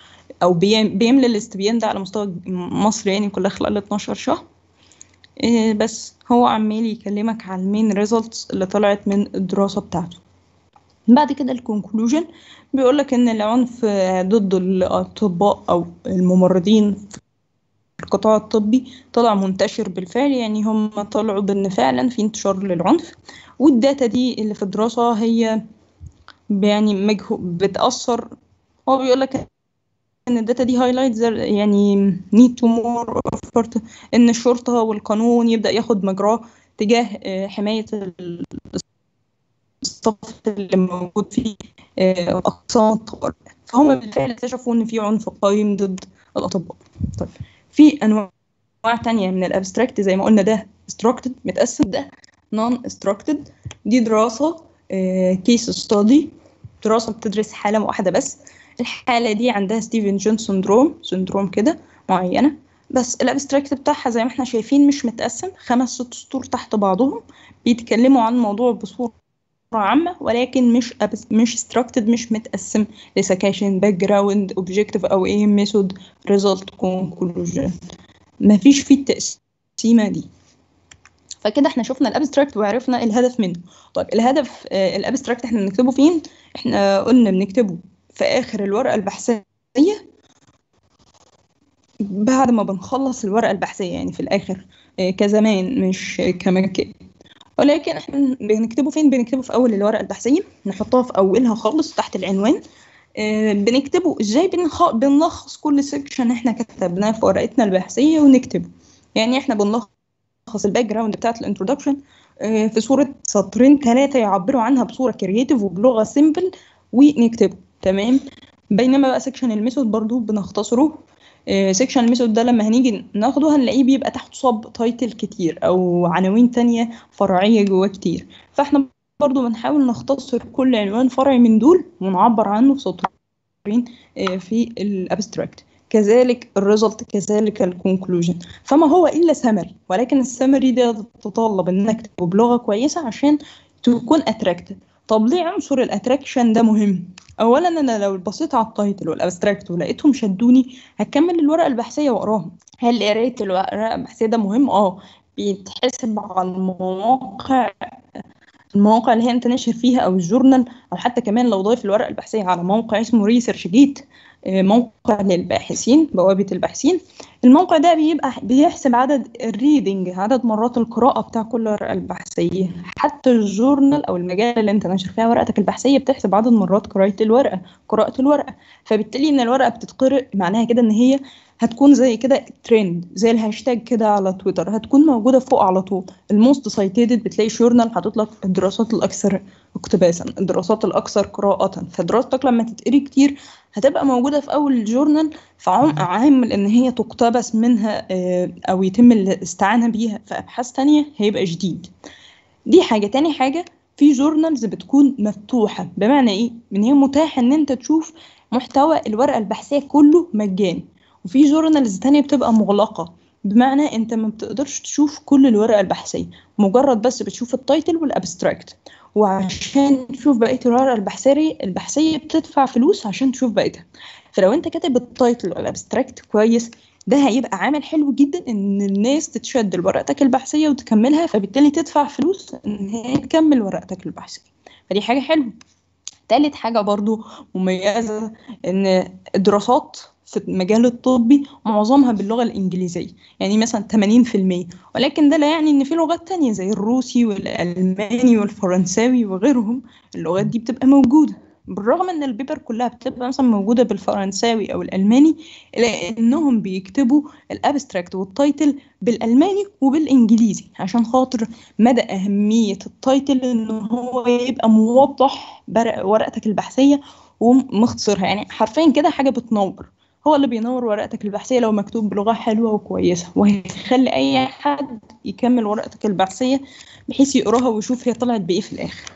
او بيم- بيملى الاستبيان ده على مستوى مصر يعني كلها خلال 12 شهر إيه بس هو عمال يكلمك على المين ريزلتس اللي طلعت من الدراسة بتاعته بعد كده الكونكلوجن بيقول لك ان العنف ضد الاطباء او الممرضين في القطاع الطبي طلع منتشر بالفعل يعني هم طلعوا بان فعلا في انتشار للعنف والداتا دي اللي في الدراسة هي يعني مجهو بتأثر هو بيقول لك ان الداتا دي هايلايت يعني need to more effort ان الشرطة والقانون يبدأ ياخد مجراه تجاه آه، حماية ال- الصف اللي موجود فيه آه، أقسام الطوارئ فهم بالفعل اكتشفوا ان في عنف قائم ضد الأطباء طيب في أنواع تانية من الابستراكت زي ما قلنا ده structured متقسم ده non structured دي دراسة كيس ستادي دراسة بتدرس حالة واحدة بس الحالة دي عندها ستيفن جون سندروم سندروم كده معينة بس الابستراكت بتاعها زي ما احنا شايفين مش متقسم خمس ست سطور تحت بعضهم بيتكلموا عن الموضوع بصورة عامة ولكن مش أبس مش structured مش متقسم لسكاشن باك جراوند اوبجيكتيف او ايه ميثود ريزلت كونكلوجن مفيش فيه التقسيمة دي فكده احنا شفنا الابستراكت وعرفنا الهدف منه طيب الهدف آه الابستراكت احنا بنكتبه فين احنا قلنا بنكتبه في اخر الورقة البحثية بعد ما بنخلص الورقة البحثية يعني في الآخر آه، كزمان مش كمكان ولكن احنا بنكتبه فين بنكتبه في أول الورقة البحثية نحطها في أولها خالص تحت العنوان آه، بنكتبه ازاي بنخ... بنلخص كل سيكشن احنا كتبناه في ورقتنا البحثية ونكتبه يعني احنا بنلخص الباك جراوند بتاعت الانترودكشن في صورة سطرين ثلاثة يعبروا عنها بصورة كرييتيف وبلغة سيمبل ونكتبه تمام بينما بقى سيكشن الميثود برضو بنختصره سيكشن الميثود ده لما هنيجي ناخده هنلاقيه بيبقى تحت صب تايتل كتير او عناوين تانية فرعية جواه كتير فاحنا برضو بنحاول نختصر كل عنوان فرعي من دول ونعبر عنه في سطرين آه، في الابستراكت كذلك الريزلت كذلك الكونكلوجن فما هو الا سمري ولكن السمري ده تتطلب انك تكتبه بلغه كويسه عشان تكون اتراكتد طب ليه عنصر الاتراكشن ده مهم اولا انا لو بصيت على التايتل والابستراكت ولقيتهم شدوني هكمل الورقه البحثيه واقراهم هل قرايه الورقه البحثيه ده مهم اه بيتحسب على المواقع المواقع اللي هي انت ناشر فيها او الجورنال او حتى كمان لو ضايف الورقه البحثيه على موقع اسمه ريسيرش جيت موقع للباحثين بوابه الباحثين الموقع ده بيبقى بيحسب عدد الريدنج عدد مرات القراءه بتاع كل ورقه البحثيه حتى الجورنال او المجله اللي انت ناشر فيها ورقتك البحثيه بتحسب عدد مرات قراءه الورقه قراءه الورقه فبالتالي ان الورقه بتتقرأ معناها كده ان هي هتكون زي كده ترند زي الهاشتاج كده على تويتر هتكون موجوده فوق على طول الموست سايتد بتلاقي جورنال حاطط لك الدراسات الاكثر اقتباسا الدراسات الاكثر قراءه فدراستك لما تتقري كتير هتبقى موجوده في اول الجورنال فعامل ان هي تقتبس منها آه، او يتم الاستعانه بيها في ابحاث تانية هيبقى جديد دي حاجه تاني حاجه في جورنالز بتكون مفتوحه بمعنى ايه ان هي متاحه ان انت تشوف محتوى الورقه البحثيه كله مجاني وفي جورنالز تانية بتبقى مغلقة بمعنى انت ما بتقدرش تشوف كل الورقة البحثية مجرد بس بتشوف التايتل والابستراكت وعشان تشوف بقية الورقة البحثية البحثية بتدفع فلوس عشان تشوف بقيتها فلو انت كاتب التايتل والابستراكت كويس ده هيبقى عامل حلو جدا ان الناس تتشد لورقتك البحثية وتكملها فبالتالي تدفع فلوس ان هي تكمل ورقتك البحثية فدي حاجة حلوة تالت حاجة برضو مميزة ان الدراسات في المجال الطبي معظمها باللغة الإنجليزية يعني مثلا 80% ولكن ده لا يعني إن في لغات تانية زي الروسي والألماني والفرنساوي وغيرهم اللغات دي بتبقى موجودة بالرغم ان البيبر كلها بتبقى مثلا موجودة بالفرنساوي او الالماني الا انهم بيكتبوا الابستراكت والتايتل بالالماني وبالانجليزي عشان خاطر مدى اهمية التايتل ان هو يبقى موضح برق- ورقتك البحثية ومختصرها يعني حرفيا كده حاجة بتنور هو اللي بينور ورقتك البحثية لو مكتوب بلغة حلوة وكويسة وهيخلي أي حد يكمل ورقتك البحثية بحيث يقراها ويشوف هي طلعت بإيه في الآخر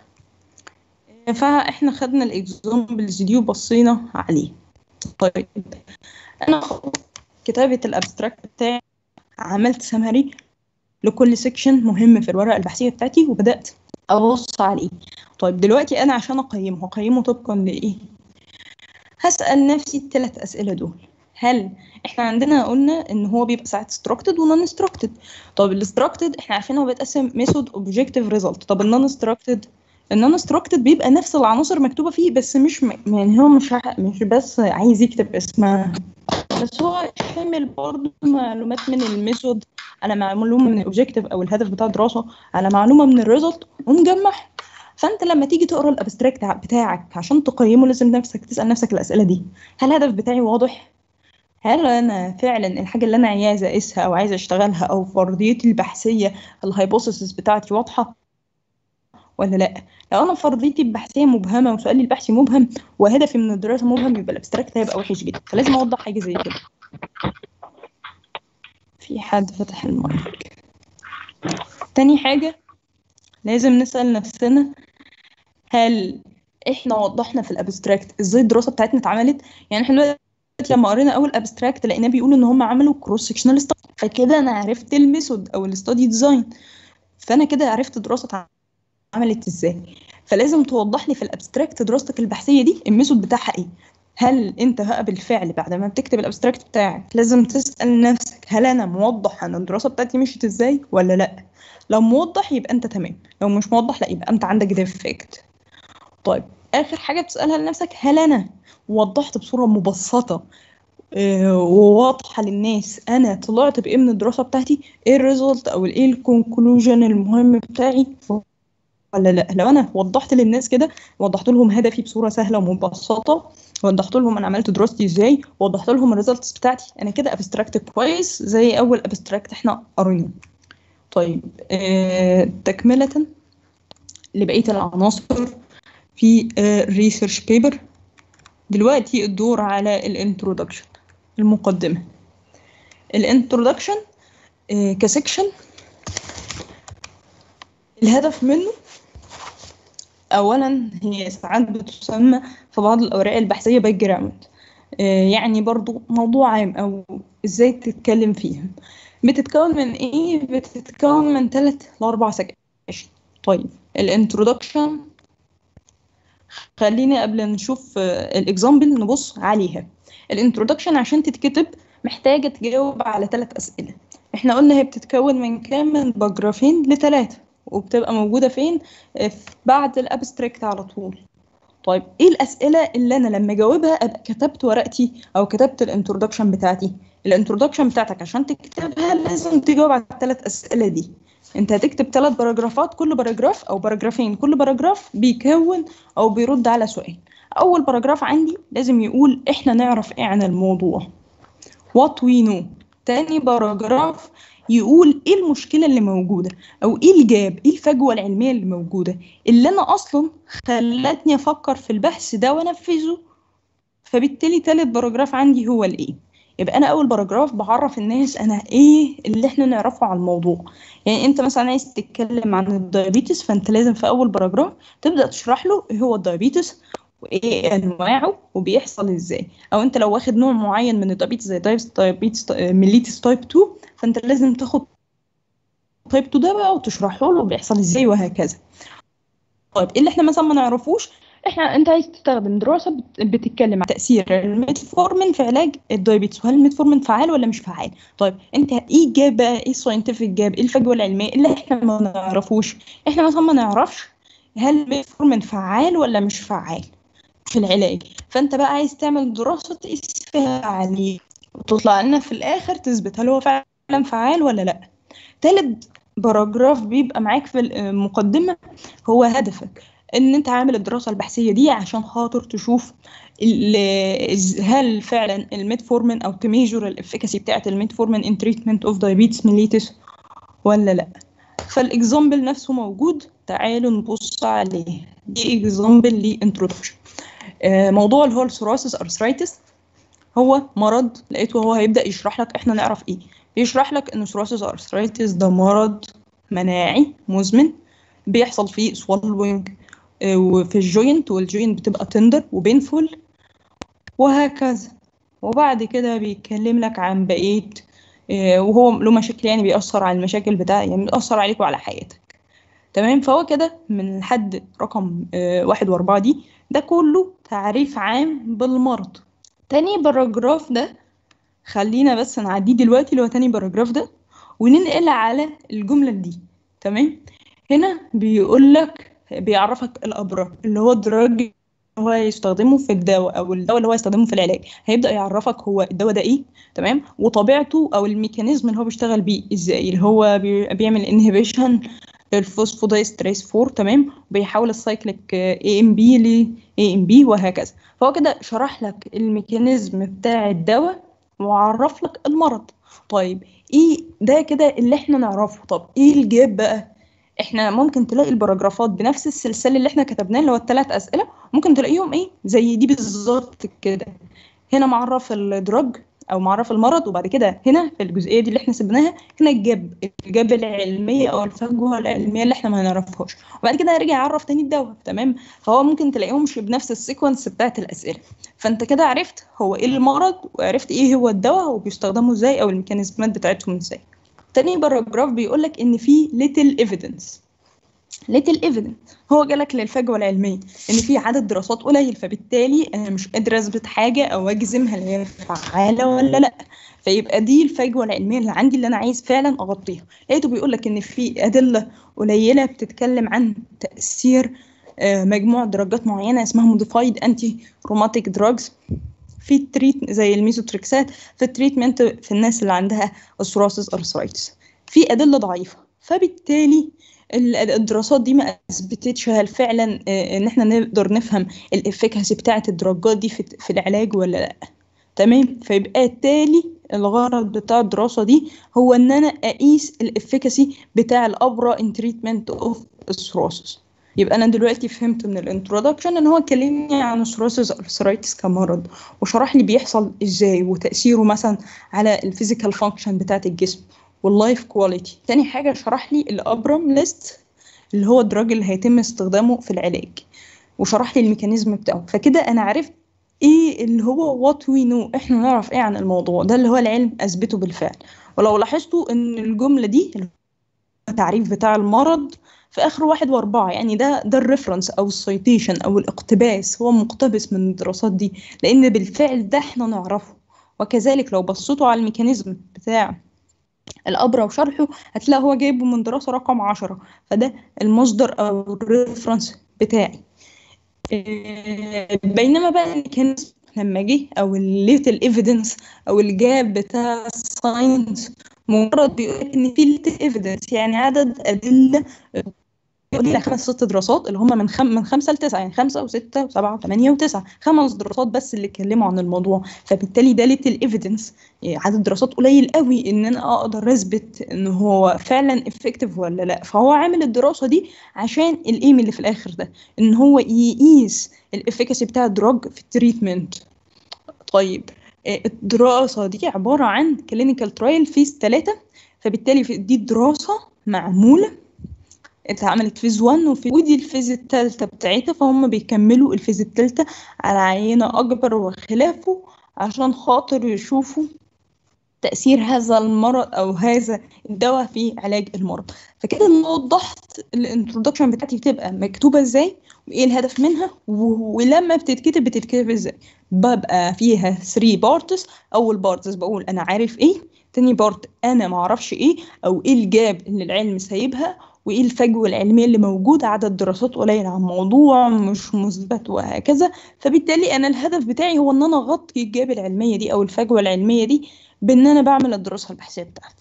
فاحنا خدنا الاكزامبلز دي وبصينا عليه طيب انا كتابة الابستراكت بتاعي عملت سمري لكل سيكشن مهم في الورقة البحثية بتاعتي وبدأت أبص عليه طيب دلوقتي أنا عشان أقيمه هقيمه طبقا لإيه؟ هسأل نفسي الثلاث أسئلة دول هل احنا عندنا قلنا ان هو بيبقى ساعات structured ونون structured طب الاستراكتد احنا عارفين هو بيتقسم ميثود اوبجكتيف ريزلت طب النون structured النون structured بيبقى نفس العناصر مكتوبه فيه بس مش م... يعني هو مش ع- مش بس عايز يكتب اسمها بس هو شامل برضه معلومات من الميثود على معلومه من الاوبجكتيف او الهدف بتاع الدراسه على معلومه من الريزلت ومجمعها فانت لما تيجي تقرا الابستراكت بتاعك عشان تقيمه لازم نفسك تسال نفسك الاسئله دي هل الهدف بتاعي واضح هل انا فعلا الحاجه اللي انا عايزه اقيسها او عايزه اشتغلها او فرضيتي البحثيه الهايبوثيسيس بتاعتي واضحه ولا لا لو انا فرضيتي البحثيه مبهمه وسؤالي البحثي مبهم وهدفي من الدراسه مبهم يبقى الابستراكت هيبقى وحش جدا فلازم اوضح حاجه زي كده في حد فتح المايك تاني حاجه لازم نسال نفسنا هل احنا وضحنا في الابستراكت ازاي الدراسه بتاعتنا اتعملت يعني احنا دلوقتي لما قرينا اول ابستراكت لقيناه بيقول ان هم عملوا كروس سكشنال فكده انا عرفت الميثود او الاستادي ديزاين فانا كده عرفت الدراسه اتعملت ازاي فلازم توضح لي في الابستراكت دراستك البحثيه دي الميثود بتاعها ايه هل انت بقى بالفعل بعد ما بتكتب الابستراكت بتاعك لازم تسال نفسك هل انا موضح ان الدراسه بتاعتي مشيت ازاي ولا لا لو موضح يبقى انت تمام لو مش موضح لا يبقى انت عندك ديفكت طيب اخر حاجه بتسالها لنفسك هل انا وضحت بصوره مبسطه آه، وواضحه للناس انا طلعت بايه من الدراسه بتاعتي ايه الريزلت او ايه الكونكلوجن المهم بتاعي ولا لا لو انا وضحت للناس كده وضحت لهم هدفي بصوره سهله ومبسطه وضحت لهم انا عملت دراستي ازاي وضحت لهم الريزلتس بتاعتي انا كده ابستراكت كويس زي اول ابستراكت احنا قريناه طيب آه تكمله لبقيه العناصر في ريسيرش بيبر دلوقتي الدور على الانترودكشن المقدمه الانترودكشن كسكشن الهدف منه اولا هي ساعات بتسمى في بعض الاوراق البحثيه باك جراوند يعني برضو موضوع عام او ازاي تتكلم فيها بتتكون من ايه بتتكون من ثلاث لاربع سكاشن طيب الانترودكشن خلينا قبل نشوف الاكزامبل نبص عليها الانترودكشن عشان تتكتب محتاجه تجاوب على ثلاث اسئله احنا قلنا هي بتتكون من كام من باراجرافين لثلاثه وبتبقى موجودة فين بعد الابستراكت على طول طيب ايه الاسئله اللي انا لما اجاوبها ابقى كتبت ورقتي او كتبت الانترودكشن بتاعتي الانترودكشن بتاعتك عشان تكتبها لازم تجاوب على الثلاث اسئله دي انت هتكتب ثلاث باراجرافات كل باراجراف او باراجرافين كل باراجراف بيكون او بيرد على سؤال اول باراجراف عندي لازم يقول احنا نعرف ايه عن الموضوع what we know تاني باراجراف يقول ايه المشكلة اللي موجودة او ايه الجاب ايه الفجوة العلمية اللي موجودة اللي انا اصلا خلتني افكر في البحث ده وانفذه فبالتالي تالت باراجراف عندي هو الايه يبقى انا اول باراجراف بعرف الناس انا ايه اللي احنا نعرفه عن الموضوع يعني انت مثلا عايز تتكلم عن الدايابيتس فانت لازم في اول باراجراف تبدا تشرح له ايه هو الدايابيتس وايه انواعه وبيحصل ازاي او انت لو واخد نوع معين من الدايابيتس زي دايابيتس ميليتس تايب 2 فانت لازم تاخد تايب 2 ده بقى وتشرحه له بيحصل ازاي وهكذا طيب ايه اللي احنا مثلا ما نعرفوش احنا انت عايز تستخدم دراسه بتتكلم عن تاثير الميتفورمين في علاج الدايابيتس وهل الميتفورمين فعال ولا مش فعال طيب انت ايه جاب بقى ايه الساينتفك جاب ايه الفجوه العلميه اللي احنا ما نعرفوش احنا مثلا ما نعرفش هل الميتفورمين فعال ولا مش فعال في العلاج فانت بقى عايز تعمل دراسه تقيس فيها عليه وتطلع لنا في الاخر تثبت هل هو فعلا فعال ولا لا تالت باراجراف بيبقى معاك في المقدمه هو هدفك ان انت عامل الدراسه البحثيه دي عشان خاطر تشوف هل فعلا الميتفورمين او تميجر الافكاسي بتاعت الميتفورمين ان تريتمنت اوف دايابيتس ميليتس ولا لا فالاكزامبل نفسه موجود تعالوا نبص عليه دي اكزامبل لانترودكشن موضوع اللي هو الثوراسيس ارثرايتس هو مرض لقيته هو هيبدا يشرح لك احنا نعرف ايه بيشرح لك ان ثوراسيس ارثرايتس ده مرض مناعي مزمن بيحصل فيه سوالوينج وفي الجوينت والجوينت بتبقى تندر وبينفول وهكذا وبعد كده بيتكلم لك عن بقيه وهو له مشاكل يعني بيأثر على المشاكل بتاع يعني بيأثر عليك وعلى حياتك تمام فهو كده من لحد رقم واحد واربعة دي ده كله تعريف عام بالمرض تاني باراجراف ده خلينا بس نعديه دلوقتي اللي هو تاني باراجراف ده وننقل على الجملة دي تمام هنا بيقول لك بيعرفك الأبرار اللي هو الدراج هو يستخدمه في الدواء او الدواء اللي هو يستخدمه في العلاج هيبدا يعرفك هو الدواء ده ايه تمام وطبيعته او الميكانيزم اللي هو بيشتغل بيه ازاي اللي هو بي- بيعمل انهبيشن الفوسفودايستريس 4 تمام بيحول السايكليك اي ام بي ل اي ام بي وهكذا فهو كده شرح لك الميكانيزم بتاع الدواء وعرف لك المرض طيب ايه ده كده اللي احنا نعرفه طب ايه الجاب بقى احنا ممكن تلاقي الباراجرافات بنفس السلسله اللي احنا كتبناه اللي هو الثلاث اسئله ممكن تلاقيهم ايه زي دي بالظبط كده هنا معرف الدرج او معرف المرض وبعد كده هنا في الجزئيه دي اللي احنا سبناها هنا الجاب الجاب العلميه او الفجوه العلميه اللي احنا ما نعرفهاش وبعد كده يرجع يعرف تاني الدواء تمام فهو ممكن تلاقيهمش بنفس السيكونس بتاعت الاسئله فانت كده عرفت هو ايه المرض وعرفت ايه هو الدواء وبيستخدموا ازاي او الميكانيزمات بتاعتهم ازاي تاني باراجراف بيقول لك ان في little evidence little evidence هو جالك للفجوه العلميه ان في عدد دراسات قليل فبالتالي انا مش قادر اثبت حاجه او اجزم هل هي فعاله ولا لا فيبقى دي الفجوه العلميه اللي عندي اللي انا عايز فعلا اغطيها لقيته بيقول لك ان في ادله قليله بتتكلم عن تاثير آه، مجموعه دراجات معينه اسمها modified anti rheumatic drugs في التريت زي الميزوتريكسات في التريتمنت في الناس اللي عندها الثوراسيس ارثرايتس في ادله ضعيفه فبالتالي ال- الدراسات دي ما اثبتتش هل فعلا آه، ان احنا نقدر نفهم الافكاسي بتاعه الدرجات دي في في العلاج ولا لا تمام فيبقى التالي الغرض بتاع الدراسه دي هو ان انا اقيس الافكاسي بتاع الابرا ان تريتمنت اوف الثوراسيس يبقى انا دلوقتي فهمت من الانترودكشن ان هو كلمني عن الثوراسيس ارثرايتس كمرض وشرح لي بيحصل ازاي وتاثيره مثلا على الفيزيكال فانكشن بتاعه الجسم واللايف كواليتي تاني حاجه شرح لي الابرام ليست اللي هو الدراج اللي هيتم استخدامه في العلاج وشرح لي الميكانيزم بتاعه فكده انا عرفت ايه اللي هو وات وي نو احنا نعرف ايه عن الموضوع ده اللي هو العلم اثبته بالفعل ولو لاحظتوا ان الجمله دي التعريف بتاع المرض في اخر واحد واربعة يعني ده ده الريفرنس او السيتيشن او الاقتباس هو مقتبس من الدراسات دي لان بالفعل ده احنا نعرفه وكذلك لو بصيتوا على الميكانيزم بتاع الأبرة وشرحه هتلاقي هو جايبه من دراسة رقم عشرة فده المصدر أو الريفرنس بتاعي إيه، بينما بقى الميكانيزم لما جه أو الليتل ايفيدنس أو الجاب بتاع الساينس مجرد بيقول إن في ليتل ايفيدنس يعني عدد أدلة يقول لك خمس ست دراسات اللي هم من خم من خمسه لتسعه يعني خمسه وسته وسبعه وثمانيه وتسعه خمس دراسات بس اللي اتكلموا عن الموضوع فبالتالي ده ليتل ايفيدنس عدد دراسات قليل قوي ان انا اقدر اثبت ان هو فعلا افكتيف ولا لا فهو عامل الدراسه دي عشان الايم اللي في الاخر ده ان هو يقيس الافكاسي بتاع الدراج في التريتمنت طيب آه، الدراسه دي عباره عن كلينيكال ترايل فيز 3 فبالتالي في- دي دراسه معموله اتعملت فيز 1 وفي ودي الفيز الثالثه بتاعتها فهم بيكملوا الفيز الثالثه على عينه اكبر وخلافه عشان خاطر يشوفوا تأثير هذا المرض أو هذا الدواء في علاج المرض فكده أنا وضحت الانترودكشن بتاعتي بتبقى مكتوبة ازاي وإيه الهدف منها و- ولما بتتكتب بتتكتب ازاي ببقى فيها 3 بارتس أول بارتس بقول أنا عارف إيه تاني بارت أنا معرفش إيه أو إيه الجاب اللي العلم سايبها وإيه الفجوة العلمية اللي موجودة عدد دراسات قليل عن موضوع مش مثبت وهكذا فبالتالي أنا الهدف بتاعي هو إن أنا أغطي الجاب العلمية دي أو الفجوة العلمية دي بان انا بعمل الدراسه البحثيه بتاعتي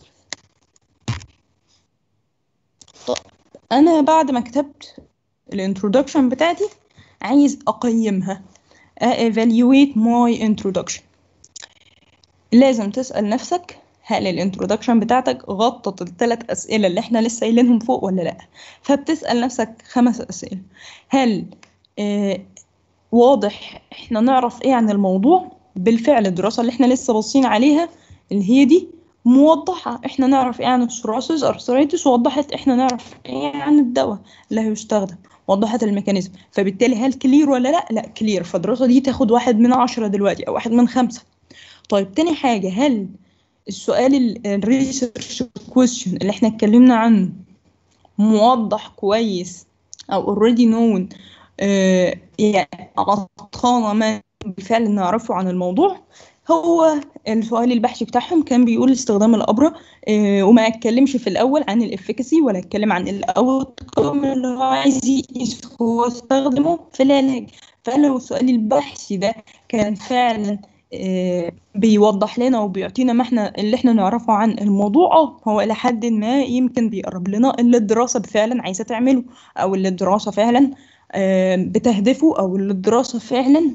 طب انا بعد ما كتبت الانترودكشن بتاعتي عايز اقيمها evaluate my introduction لازم تسأل نفسك هل الانترودكشن بتاعتك غطت الثلاث أسئلة اللي احنا لسه قايلينهم فوق ولا لا فبتسأل نفسك خمس أسئلة هل آه واضح احنا نعرف ايه عن الموضوع بالفعل الدراسة اللي احنا لسه باصين عليها اللي هي دي موضحة احنا نعرف ايه عن الثوراسيس ارثرايتس ووضحت احنا نعرف ايه عن الدواء اللي هيستخدم وضحت الميكانيزم فبالتالي هل كلير ولا لا لا كلير فالدراسة دي تاخد واحد من عشرة دلوقتي او واحد من خمسة طيب تاني حاجة هل السؤال الريسيرش كويستشن اللي احنا اتكلمنا عنه موضح كويس او already known آه يعني أعطانا ما بالفعل نعرفه عن الموضوع هو السؤال البحثي بتاعهم كان بيقول استخدام الأبرة آه، وما اتكلمش في الأول عن الإفكاسي ولا اتكلم عن الأوتكم اللي هو عايز يقيس هو استخدمه في العلاج فلو السؤال البحثي ده كان فعلا آه، بيوضح لنا وبيعطينا ما احنا اللي احنا نعرفه عن الموضوع اه هو الى حد ما يمكن بيقرب لنا اللي الدراسه فعلا عايزه تعمله او اللي الدراسه فعلا آه، بتهدفه او اللي الدراسه فعلا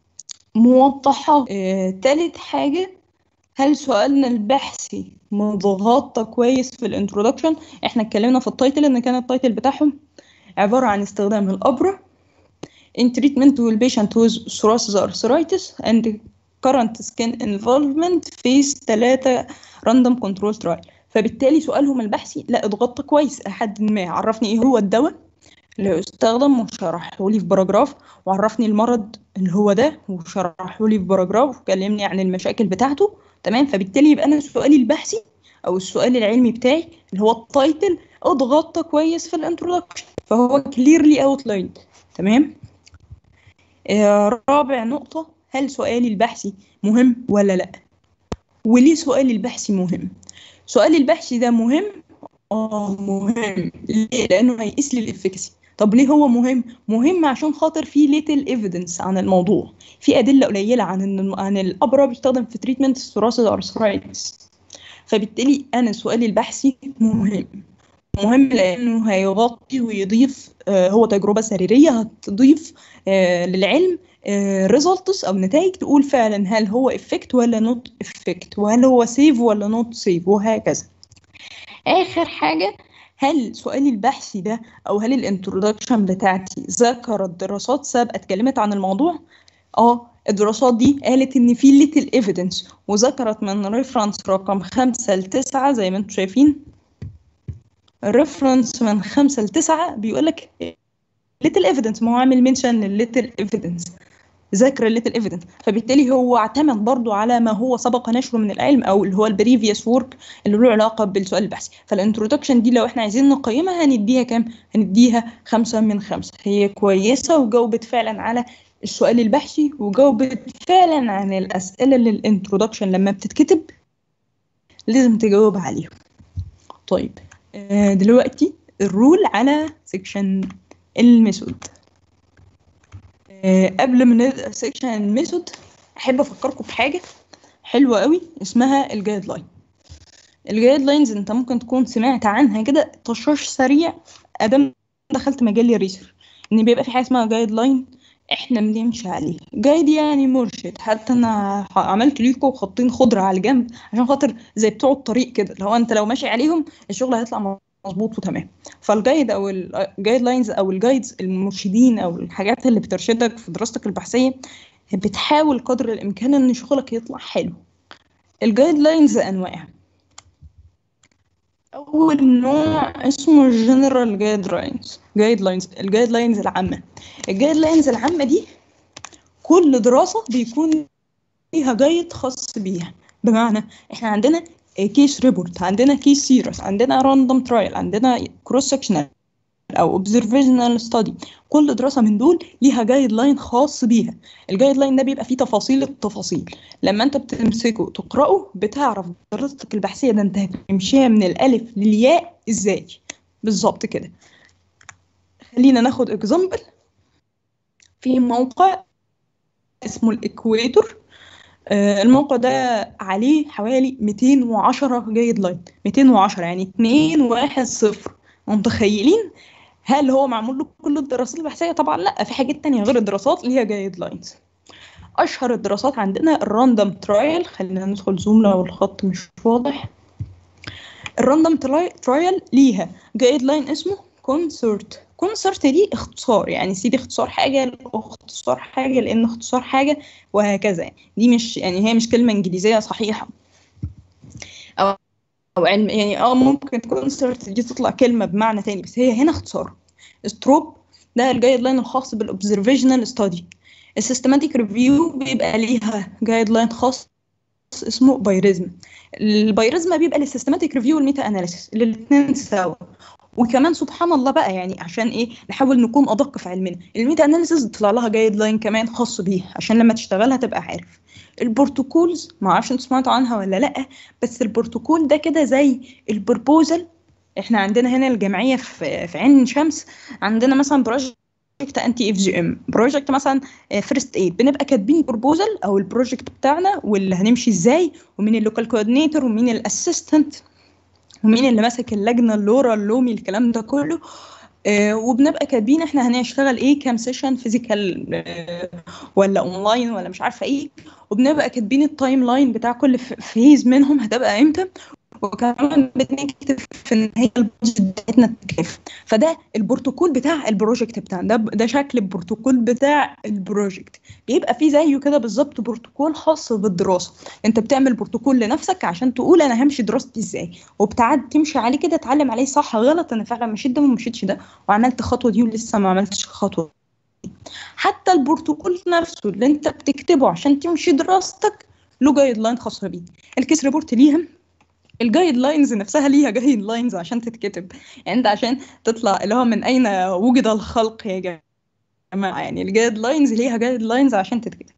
موضحه آه، تالت حاجه هل سؤالنا البحثي متغطى كويس في الانترودكشن احنا اتكلمنا في التايتل ان كان التايتل بتاعهم عباره عن استخدام الابره in treatment with patient with psoriasis arthritis and current skin involvement phase 3 random control trial فبالتالي سؤالهم البحثي لا اتغطى كويس لحد ما عرفني ايه هو الدواء اللي استخدم وشرحه لي في باراجراف وعرفني المرض اللي هو ده وشرحه لي في باراجراف وكلمني عن المشاكل بتاعته تمام فبالتالي يبقى انا سؤالي البحثي او السؤال العلمي بتاعي اللي هو التايتل اتغطى كويس في الانترودكشن فهو كليرلي اوتلايند تمام آه، رابع نقطة هل سؤالي البحثي مهم ولا لا وليه سؤالي البحثي مهم سؤالي البحثي ده مهم اه مهم ليه لانه هيقيس لي الافكاسي طب ليه هو مهم مهم عشان خاطر في ليتل ايفيدنس عن الموضوع في ادله قليله عن ان عن الابره بيستخدم في تريتمنت ثوراسيس ارثرايتس فبالتالي انا سؤالي البحثي مهم مهم لانه هيغطي ويضيف آه، هو تجربه سريريه هتضيف آه، للعلم ريزلتس او نتائج تقول فعلا هل هو افكت ولا نوت افكت وهل هو سيف ولا نوت سيف وهكذا اخر حاجه هل سؤالي البحثي ده او هل الانترودكشن بتاعتي ذكرت دراسات سابقه اتكلمت عن الموضوع اه الدراسات دي قالت ان في ليتل ايفيدنس وذكرت من ريفرنس رقم خمسة لتسعة زي ما انتم شايفين الريفرنس من خمسة لتسعة بيقول لك ليتل ايفيدنس ما هو عامل منشن للليتل ايفيدنس ذاكر الليتل ايفيدنس فبالتالي هو اعتمد برضو على ما هو سبق نشره من العلم او اللي هو البريفيوس وورك اللي له علاقه بالسؤال البحثي فالانترودكشن دي لو احنا عايزين نقيمها هنديها كام هنديها خمسة من خمسة هي كويسة وجاوبت فعلا على السؤال البحثي وجاوبت فعلا عن الأسئلة اللي الانترودكشن لما بتتكتب لازم تجاوب عليهم طيب آه، دلوقتي الرول على سيكشن الميثود آه، قبل ما نبدا سيكشن الميثود احب افكركم بحاجه حلوه قوي اسمها الجايد لاين الجايد لاينز انت ممكن تكون سمعت عنها كده طشاش سريع ادم دخلت مجال الريسيرش ان بيبقى في حاجه اسمها جايد لاين احنا بنمشي عليه جايد يعني مرشد حتى انا عملت ليكم خطين خضره على الجنب عشان خاطر زي بتوع الطريق كده لو انت لو ماشي عليهم الشغل هيطلع مظبوط وتمام فالجايد او الجايد لاينز او الجايدز المرشدين او الحاجات اللي بترشدك في دراستك البحثيه بتحاول قدر الامكان ان شغلك يطلع حلو الجايد لاينز انواع اول نوع اسمه الجنرال جايد لاينز جايد لاينز الجايد لاينز العامه الجايد لاينز العامه دي كل دراسه بيكون ليها جايد خاص بيها بمعنى احنا عندنا كيس ريبورت عندنا كيس سيرس عندنا راندوم ترايل عندنا كروس سكشنال او اوبزرفيشنال ستادي كل دراسه من دول ليها جايد لاين خاص بيها الجايد لاين ده بيبقى فيه تفاصيل التفاصيل لما انت بتمسكه تقراه بتعرف دراستك البحثيه ده انت هتمشيها من الالف للياء ازاي بالظبط كده خلينا ناخد اكزامبل في موقع اسمه الاكويتور آه، الموقع ده عليه حوالي 210 جايد لاين 210 يعني 2 1 0 متخيلين هل هو معمول له كل الدراسات البحثيه طبعا لا في حاجات تانية غير الدراسات ليها جايد لاينز اشهر الدراسات عندنا الراندوم ترايل خلينا ندخل زوم لو الخط مش واضح الراندوم ترايل ليها جايد لاين اسمه كونسرت كونسرت دي اختصار يعني سيدي اختصار حاجه اختصار حاجه لان اختصار حاجه وهكذا يعني دي مش يعني هي مش كلمه انجليزيه صحيحه او او علم يعني اه ممكن كونسرت دي تطلع كلمه بمعنى تاني بس هي هنا اختصار ستروب ده الجايد لاين الخاص بالاوبزرفيشنال ستادي السيستماتيك ريفيو بيبقى ليها جايد لاين خاص اسمه بايريزم البايريزم بيبقى للسيستماتيك ريفيو والميتا اناليسيس الاثنين سوا وكمان سبحان الله بقى يعني عشان ايه نحاول نكون ادق في علمنا الميتا اناليسيز طلع لها جايد لاين كمان خاص بيها عشان لما تشتغلها تبقى عارف البروتوكولز ما اعرفش انتوا سمعتوا عنها ولا لا بس البروتوكول ده كده زي البروبوزل احنا عندنا هنا الجمعيه في في عين شمس عندنا مثلا بروجكت انتي اف جي ام بروجكت مثلا فيرست ايد بنبقى كاتبين بروبوزل او البروجكت بتاعنا واللي هنمشي ازاي ومين اللوكال كوردينيتور ومين الاسيستنت ومين اللي ماسك اللجنه اللورا اللومي الكلام ده كله آه وبنبقى كاتبين احنا هنشتغل ايه كام سيشن فيزيكال آه ولا اونلاين ولا مش عارفه ايه وبنبقى كاتبين التايم لاين بتاع كل فيز منهم هتبقى امتى وكمان بنكتب في النهايه البروجكت بتاعتنا تكلف فده البروتوكول بتاع البروجكت بتاعنا ده ده شكل البروتوكول بتاع البروجكت بيبقى فيه زيه كده بالظبط بروتوكول خاص بالدراسه انت بتعمل بروتوكول لنفسك عشان تقول انا همشي دراستي ازاي وبتعد تمشي عليه كده تعلم عليه صح غلط انا فعلا مشيت ده وما مشيتش ده وعملت خطوه دي ولسه ما عملتش خطوه حتى البروتوكول نفسه اللي انت بتكتبه عشان تمشي دراستك له جايد لاين خاصه بيه الكيس ريبورت ليها الجايد لاينز نفسها ليها جايد لاينز عشان تتكتب يعني انت عشان تطلع اللي هو من اين وجد الخلق يا جماعه يعني الجايد لاينز ليها جايد لاينز عشان تتكتب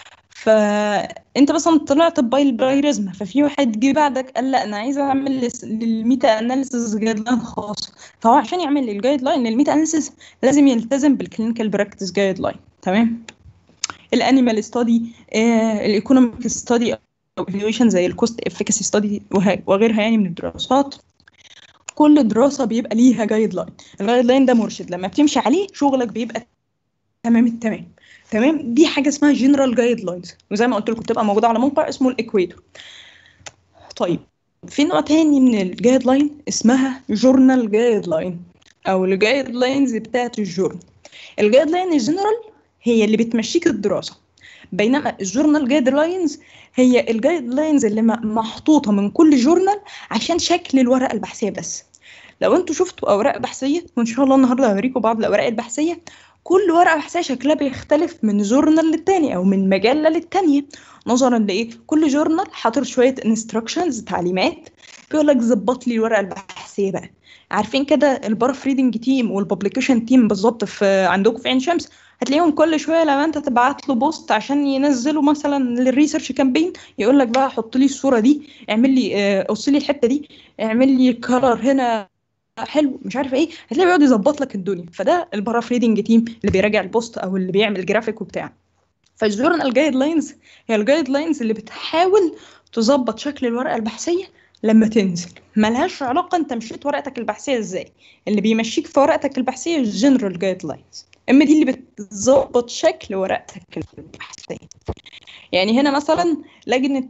فانت مثلا طلعت بايريزم ففي واحد جه بعدك قال لا انا عايز اعمل للميتا اناليسيس جايد لاين خاص فهو عشان يعمل لي الجايد لاين للميتا اناليسيس لازم يلتزم بالكلينيكال براكتس جايد لاين تمام الانيمال ستادي الايكونوميك ستادي او ايفالويشن زي الكوست افيكاسي ستادي وغيرها يعني من الدراسات كل دراسه بيبقى ليها جايد لاين الجايد لاين ده مرشد لما بتمشي عليه شغلك بيبقى تمام التمام تمام دي حاجه اسمها جنرال جايد لاينز وزي ما قلت لكم بتبقى موجوده على موقع اسمه الاكويتور طيب في نوع تاني من الجايد لاين اسمها جورنال جايد لاين او الجايد لاينز بتاعت الجورنال الجايد لاين الجنرال هي اللي بتمشيك الدراسه بينما الجورنال جايد لاينز هي الجايد لاينز اللي محطوطه من كل جورنال عشان شكل الورقه البحثيه بس لو انتوا شفتوا اوراق بحثيه وان شاء الله النهارده هوريكم بعض الاوراق البحثيه كل ورقه بحثيه شكلها بيختلف من جورنال للتاني او من مجله للتانيه نظرا لايه كل جورنال حاطط شويه انستراكشنز تعليمات بيقول لك ظبط لي الورقه البحثيه بقى عارفين كده البارف ريدنج تيم والببليكيشن تيم بالظبط في عندكم في عين شمس هتلاقيهم كل شويه لما انت تبعت له بوست عشان ينزلوا مثلا للريسيرش كامبين يقول لك بقى حط لي الصوره دي اعمل لي قص لي الحته دي اعمل لي كلر هنا حلو مش عارفه ايه هتلاقيه بيقعد يظبط لك الدنيا فده الباراف ريدنج تيم اللي بيراجع البوست او اللي بيعمل جرافيك وبتاع فالجورنال جايد لاينز هي الجايد لاينز اللي بتحاول تظبط شكل الورقه البحثيه لما تنزل ملهاش علاقه انت مشيت ورقتك البحثيه ازاي اللي بيمشيك في ورقتك البحثيه الجنرال جايد لاينز اما دي اللي بتظبط شكل ورقتك البحثيه يعني هنا مثلا لجنه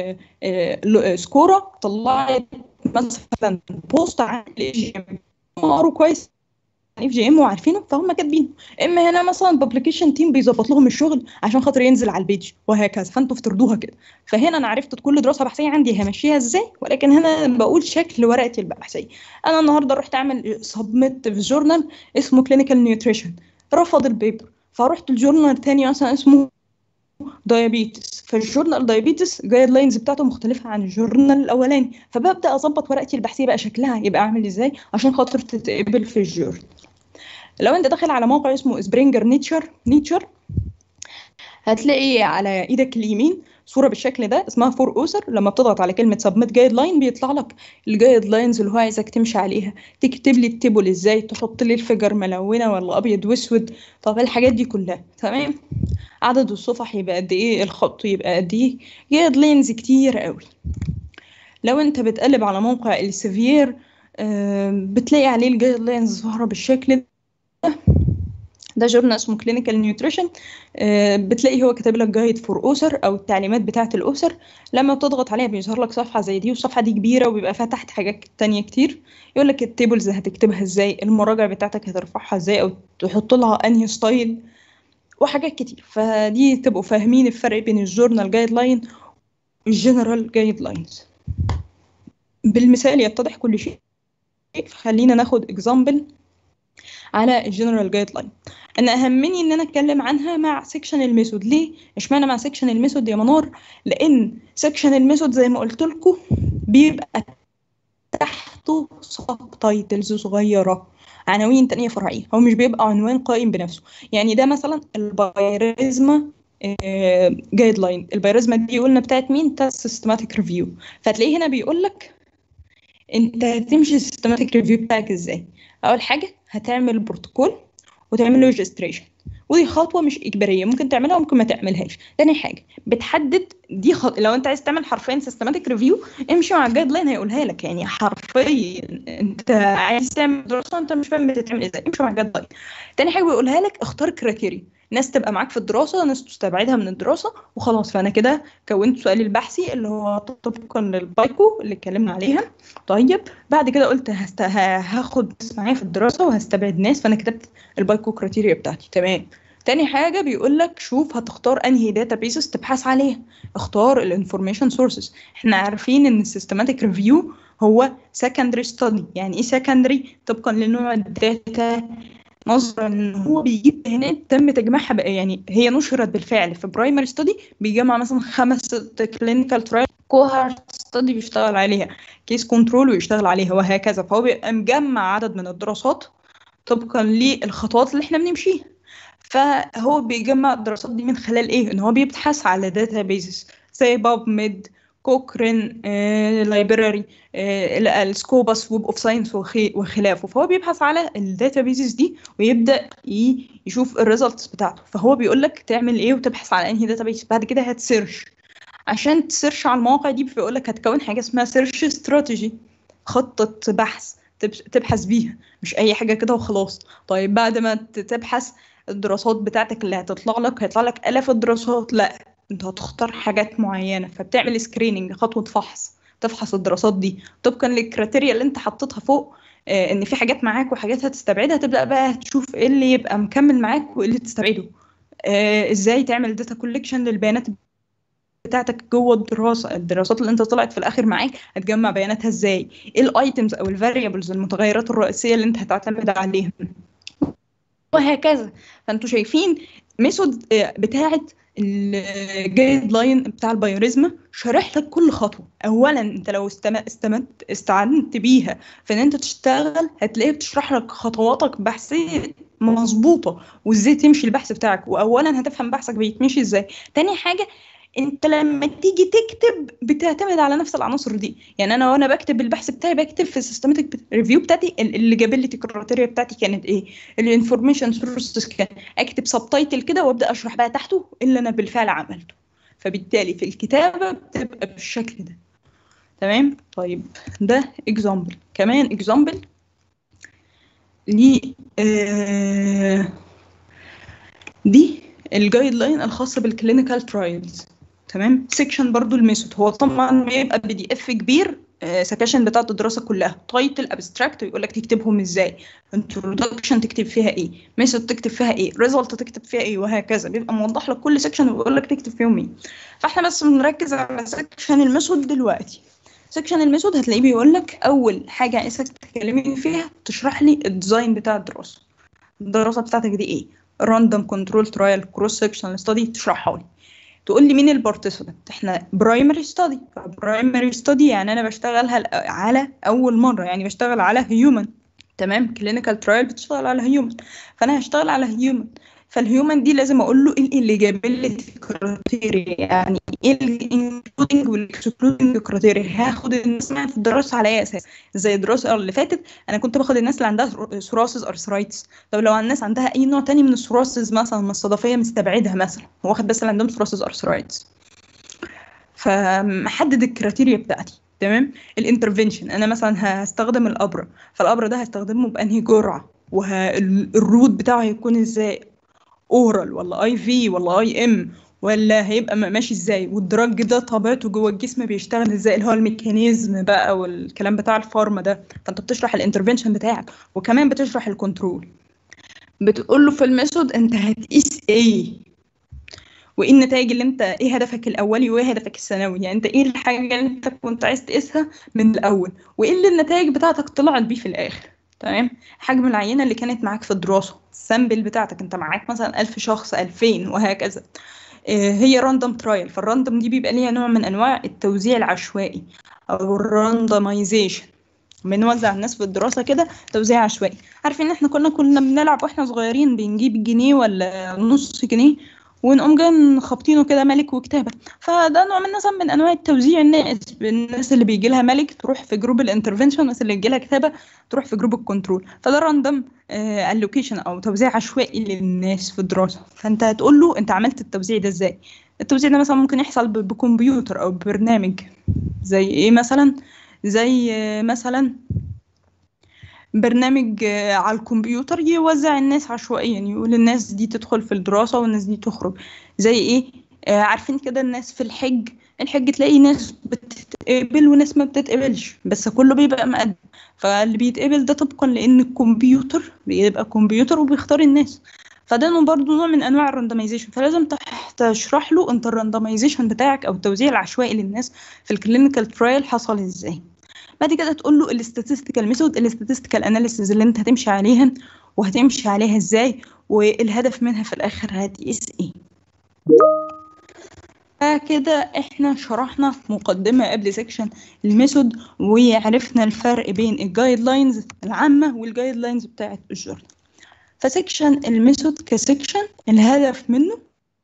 سكوره طلعت مثلا بوست عن الاي جي ام قروا كويس اف جي ام وعارفينه فهم كاتبينه اما هنا مثلا بابليكيشن تيم بيظبط لهم الشغل عشان خاطر ينزل على البيج وهكذا فانتوا افترضوها كده فهنا انا عرفت كل دراسه بحثيه عندي همشيها ازاي ولكن هنا بقول شكل ورقتي البحثيه انا النهارده رحت اعمل سبميت في جورنال اسمه كلينيكال نيوتريشن رفض البيبر فرحت الجورنال تاني مثلا اسمه دايابيتس فالجورنال دايابيتس جايد لاينز بتاعته مختلفه عن الجورنال الاولاني فببدا اظبط ورقتي البحثيه بقى شكلها يبقى عامل ازاي عشان خاطر تتقبل في الجورنال لو انت داخل على موقع اسمه سبرينجر نيتشر نيتشر هتلاقي على ايدك اليمين صوره بالشكل ده اسمها فور اوسر لما بتضغط على كلمه سبميت جايد لاين بيطلع لك الجايد لاينز اللي هو عايزك تمشي عليها تكتب لي التيبل ازاي تحط لي الفجر ملونه ولا ابيض واسود طب الحاجات دي كلها تمام عدد الصفح يبقى قد ايه الخط يبقى قد ايه جايد لاينز كتير قوي لو انت بتقلب على موقع السيفير بتلاقي عليه الجايد لاينز ظاهره بالشكل ده ده جورنال اسمه كلينيكال نيوتريشن بتلاقي هو كاتب لك جايد فور اوسر او التعليمات بتاعه الاسر لما بتضغط عليها بيظهر لك صفحه زي دي والصفحه دي كبيره وبيبقى فيها تحت حاجات تانية كتير يقول لك التيبلز هتكتبها ازاي المراجع بتاعتك هترفعها ازاي او تحط لها انهي ستايل وحاجات كتير فدي تبقوا فاهمين الفرق بين الجورنال جايد لاين والجنرال جايد لاينز بالمثال يتضح كل شيء خلينا ناخد اكزامبل على الجنرال جايد لاين انا اهمني ان انا اتكلم عنها مع سيكشن الميثود ليه اشمعنى مع سيكشن الميثود يا منار لان سيكشن الميثود زي ما قلت لكم بيبقى تحت تحته سب تايتلز صغيرة عناوين تانية فرعية هو مش بيبقى عنوان قائم بنفسه يعني ده مثلا البايريزما جايد لاين البايريزما دي قلنا بتاعت مين بتاعت سيستماتيك ريفيو فتلاقيه هنا بيقول لك انت هتمشي السيستماتيك ريفيو بتاعك ازاي اول حاجه هتعمل بروتوكول وتعمل له ريجستريشن ودي خطوه مش اجباريه ممكن تعملها وممكن ما تعملهاش تاني حاجه بتحدد دي خط... لو انت عايز تعمل حرفيا سيستماتيك ريفيو امشي مع الجايد لاين هيقولها لك يعني حرفيا انت عايز تعمل دراسه انت مش فاهم بتتعمل ازاي امشي مع الجايد لاين تاني حاجه بيقولها لك اختار كريتيريا ناس تبقى معاك في الدراسة ناس تستبعدها من الدراسة وخلاص فأنا كده كونت سؤالي البحثي اللي هو طبقا للبايكو اللي اتكلمنا عليها طيب بعد كده قلت هست... هاخد ناس معايا في الدراسة وهستبعد ناس فأنا كتبت البايكو كريتيريا بتاعتي تمام تاني حاجة بيقول لك شوف هتختار انهي داتابيسز تبحث عليها اختار الانفورميشن سورسز احنا عارفين ان السيستماتيك ريفيو هو secondary study يعني ايه secondary طبقا لنوع الداتا نظرا ان هو بيجيب بيانات تم تجميعها بقى يعني هي نشرت بالفعل في برايمري ستادي بيجمع مثلا خمس كلينيكال ترايل كوهارت ستادي بيشتغل عليها كيس كنترول ويشتغل عليها وهكذا فهو بيبقى مجمع عدد من الدراسات طبقا للخطوات اللي احنا بنمشيها فهو بيجمع الدراسات دي من خلال ايه ان هو بيبحث على داتا بيزز زي باب ميد كوكرين لايبراري السكوبس ويب اوف ساينس وخلافه فهو بيبحث على الداتا بيزز دي ويبدا يشوف الريزلتس بتاعته فهو بيقول لك تعمل ايه وتبحث على انهي داتا بيز بعد كده هتسيرش عشان تسيرش على المواقع دي بيقول لك هتكون حاجه اسمها سيرش استراتيجي خطه بحث تبحث بيها مش اي حاجه كده وخلاص طيب بعد ما تبحث الدراسات بتاعتك اللي هتطلع لك هيطلع لك الاف الدراسات لا انت هتختار حاجات معينه فبتعمل سكريننج خطوه فحص تفحص الدراسات دي طبقا للكريتيريا اللي انت حطيتها فوق آه ان في حاجات معاك وحاجات هتستبعدها تبدا بقى تشوف ايه اللي يبقى مكمل معاك وايه اللي تستبعده آه ازاي تعمل داتا كولكشن للبيانات بتاعتك جوه الدراسه الدراسات اللي انت طلعت في الاخر معاك هتجمع بياناتها ازاي ايه الايتمز او الفاريبلز المتغيرات الرئيسيه اللي انت هتعتمد عليها وهكذا فانتوا شايفين ميثود بتاعه الجايد لاين بتاع البيوريزما شارح لك كل خطوه اولا انت لو استمدت استعنت بيها في ان انت تشتغل هتلاقيه بتشرح لك خطواتك بحثيه مظبوطه وازاي تمشي البحث بتاعك واولا هتفهم بحثك بيتمشي ازاي تاني حاجه انت لما تيجي تكتب بتعتمد على نفس العناصر دي يعني انا وانا بكتب البحث بتاعي بكتب في السيستماتيك ريفيو بتاعتي الاجابيلتي كرايتيريا بتاعتي كانت ايه الانفورميشن سورسز كان اكتب سب تايتل كده وابدا اشرح بقى تحته اللي انا بالفعل عملته فبالتالي في الكتابه بتبقى بالشكل ده تمام طيب ده اكزامبل كمان اكزامبل ل آه دي الجايد لاين الخاصه بالكلينيكال ترايلز تمام سيكشن برضو الميثود هو طبعا بيبقى بي دي اف كبير سكاشن بتاعت الدراسه كلها تايتل ابستراكت ويقول لك تكتبهم ازاي انترودكشن تكتب فيها ايه ميثود تكتب فيها ايه ريزلت تكتب فيها ايه وهكذا بيبقى موضح لك كل سيكشن ويقول لك تكتب فيهم ايه فاحنا بس بنركز على سيكشن الميثود دلوقتي سيكشن الميثود هتلاقيه بيقول لك اول حاجه عايزك تكلمني فيها تشرح لي الديزاين بتاع الدراسه الدراسه بتاعتك دي ايه راندوم كنترول ترايل كروس سكشن ستادي تشرحها لي تقول لي مين البارتيسيبنت احنا برايمري ستادي برايمري ستادي يعني انا بشتغلها على اول مره يعني بشتغل على هيومن تمام كلينيكال ترايل بتشتغل على هيومن فانا هشتغل على هيومن فالهيومن دي لازم اقول له ايه الايجابيلتي كرايتيريا يعني ايه الانكلودنج والاكسكلودنج كرايتيريا هاخد الناس معايا في الدراسه على اي اساس زي الدراسه اللي فاتت انا كنت باخد الناس اللي عندها سوراسز ارثرايتس طب لو الناس عندها اي نوع تاني من السوراسز مثلا من الصدفيه مستبعدها مثلا واخد بس اللي عندهم سوراسز ارثرايتس فمحدد الكرايتيريا بتاعتي تمام الانترفنشن انا مثلا هستخدم الابره فالابره ده هستخدمه بانهي جرعه والروت بتاعه هيكون ازاي اورال ولا اي في ولا اي ام ولا هيبقى ماشي ازاي والدراج ده طبيعته جوه الجسم بيشتغل ازاي اللي هو الميكانيزم بقى والكلام بتاع الفارما ده فانت بتشرح الانترفنشن بتاعك وكمان بتشرح الكنترول بتقول له في الميثود انت هتقيس ايه وايه النتائج اللي انت ايه هدفك الاولي وايه هدفك الثانوي يعني انت ايه الحاجه اللي انت كنت عايز تقيسها من الاول وايه اللي النتائج بتاعتك طلعت بيه في الاخر تمام حجم العينه اللي كانت معاك في الدراسه السامبل بتاعتك انت معاك مثلا 1000 شخص 2000 وهكذا هي راندوم ترايل فالراندوم دي بيبقى ليها نوع من انواع التوزيع العشوائي او الراندمايزيشن بنوزع الناس في الدراسة كده توزيع عشوائي عارفين احنا كنا كنا بنلعب واحنا صغيرين بنجيب جنيه ولا نص جنيه ونقوم جايين خابطينه كده ملك وكتابة فده نوع من مثلا من انواع التوزيع الناس الناس اللي بيجي لها ملك تروح في جروب الانترفنشن والناس اللي يجي لها كتابة تروح في جروب الكنترول فده راندوم الوكيشن او توزيع عشوائي للناس في الدراسة فانت هتقول له انت عملت التوزيع ده ازاي التوزيع ده مثلا ممكن يحصل ب- بكمبيوتر او ببرنامج زي ايه مثلا زي آه، مثلا برنامج آه، على الكمبيوتر يوزع الناس عشوائيا يقول الناس دي تدخل في الدراسة والناس دي تخرج زي ايه آه، عارفين كده الناس في الحج الحج تلاقي ناس بتتقبل وناس ما بتتقبلش بس كله بيبقى مقدم فاللي بيتقبل ده طبقا لان الكمبيوتر بيبقى كمبيوتر وبيختار الناس فده نوع- برضه نوع من انواع الراندمايزيشن فلازم تح- تشرح له انت الراندمايزيشن بتاعك او التوزيع العشوائي للناس في الكلينيكال ترايل حصل ازاي بعد كده تقول له الاستاتستيكال ميثود الاستاتستيكال اناليسيز اللي انت هتمشي عليها وهتمشي عليها ازاي والهدف منها في الاخر هتقيس ايه فكده احنا شرحنا مقدمة قبل سيكشن الميثود وعرفنا الفرق بين الجايد لاينز العامة والجايد لاينز بتاعت الجورنال فسيكشن الميثود كسيكشن الهدف منه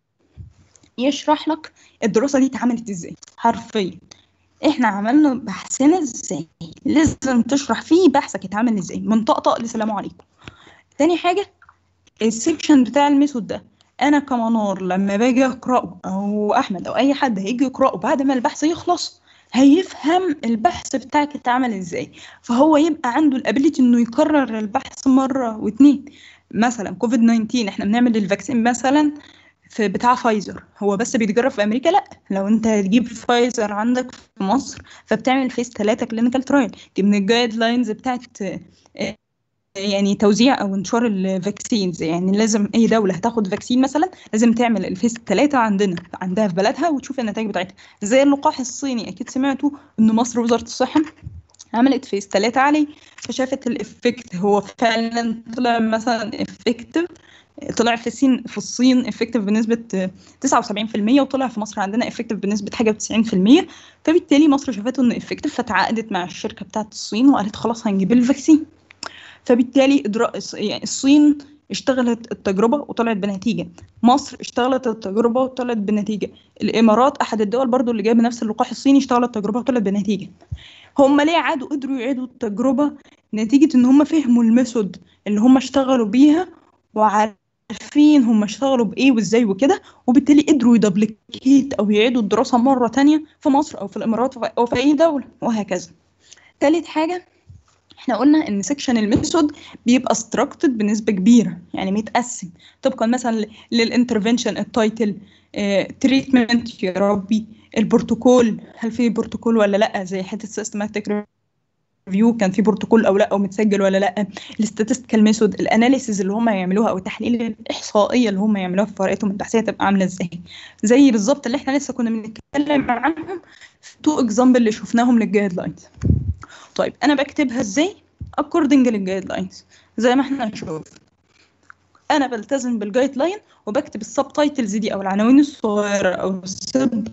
يشرح لك الدراسة دي اتعملت ازاي حرفيا احنا عملنا بحثنا ازاي لازم تشرح فيه بحثك اتعمل ازاي من طقطق لسلام عليكم تاني حاجة السيكشن بتاع الميثود ده انا كمنار لما باجي اقراه او احمد او اي حد هيجي يقراه بعد ما البحث يخلص هيفهم البحث بتاعك اتعمل ازاي فهو يبقى عنده الابيليتي انه يكرر البحث مره واتنين مثلا كوفيد 19 احنا بنعمل الفاكسين مثلا في بتاع فايزر هو بس بيتجرب في امريكا لا لو انت هتجيب فايزر عندك في مصر فبتعمل فيس 3 كلينيكال ترايل دي من الجايد لاينز بتاعت آه، يعني توزيع او انتشار الفاكسينز يعني لازم اي دوله هتاخد فاكسين مثلا لازم تعمل الفيس الثلاثه عندنا عندها في بلدها وتشوف النتائج بتاعتها زي اللقاح الصيني اكيد سمعتوا ان مصر وزاره الصحه عملت فيس ثلاثة عليه فشافت الافكت هو فعلا طلع مثلا افكتيف طلع في الصين في الصين افكتيف بنسبة 79% وطلع في مصر عندنا افكتيف بنسبة حاجة 90% فبالتالي مصر شافته انه افكتيف فتعاقدت مع الشركة بتاعت الصين وقالت خلاص هنجيب الفاكسين فبالتالي إدراء يعني الصين اشتغلت التجربة وطلعت بنتيجة مصر اشتغلت التجربة وطلعت بنتيجة الإمارات أحد الدول برضو اللي جايب نفس اللقاح الصيني اشتغلت التجربة وطلعت بنتيجة هم ليه عادوا قدروا يعيدوا التجربة نتيجة إن هم فهموا الميثود اللي هم اشتغلوا بيها وعارفين هم اشتغلوا بإيه وإزاي وكده وبالتالي قدروا يدبليكيت أو يعيدوا الدراسة مرة تانية في مصر أو في الإمارات أو في أي دولة وهكذا تالت حاجة احنا قلنا ان سيكشن الميثود بيبقى structured بنسبة كبيرة يعني متقسم طبقا مثلا للانترفنشن التايتل تريتمنت يا ربي البروتوكول هل في بروتوكول ولا لا زي حته سيستماتيك ريفيو كان في بروتوكول او لا او متسجل ولا لا الاستاتستيكال ميثود الاناليسيز اللي هم يعملوها او التحليل الاحصائيه اللي هم يعملوها في ورقتهم البحثيه تبقى عامله ازاي زي بالظبط اللي احنا لسه كنا بنتكلم عنهم في تو اكزامبل اللي شفناهم للجايد لاينز طيب انا بكتبها ازاي according للجايد لاينز زي ما احنا هنشوف انا بلتزم بالجايد لاين وبكتب السب تايتلز دي او العناوين الصغيره او السب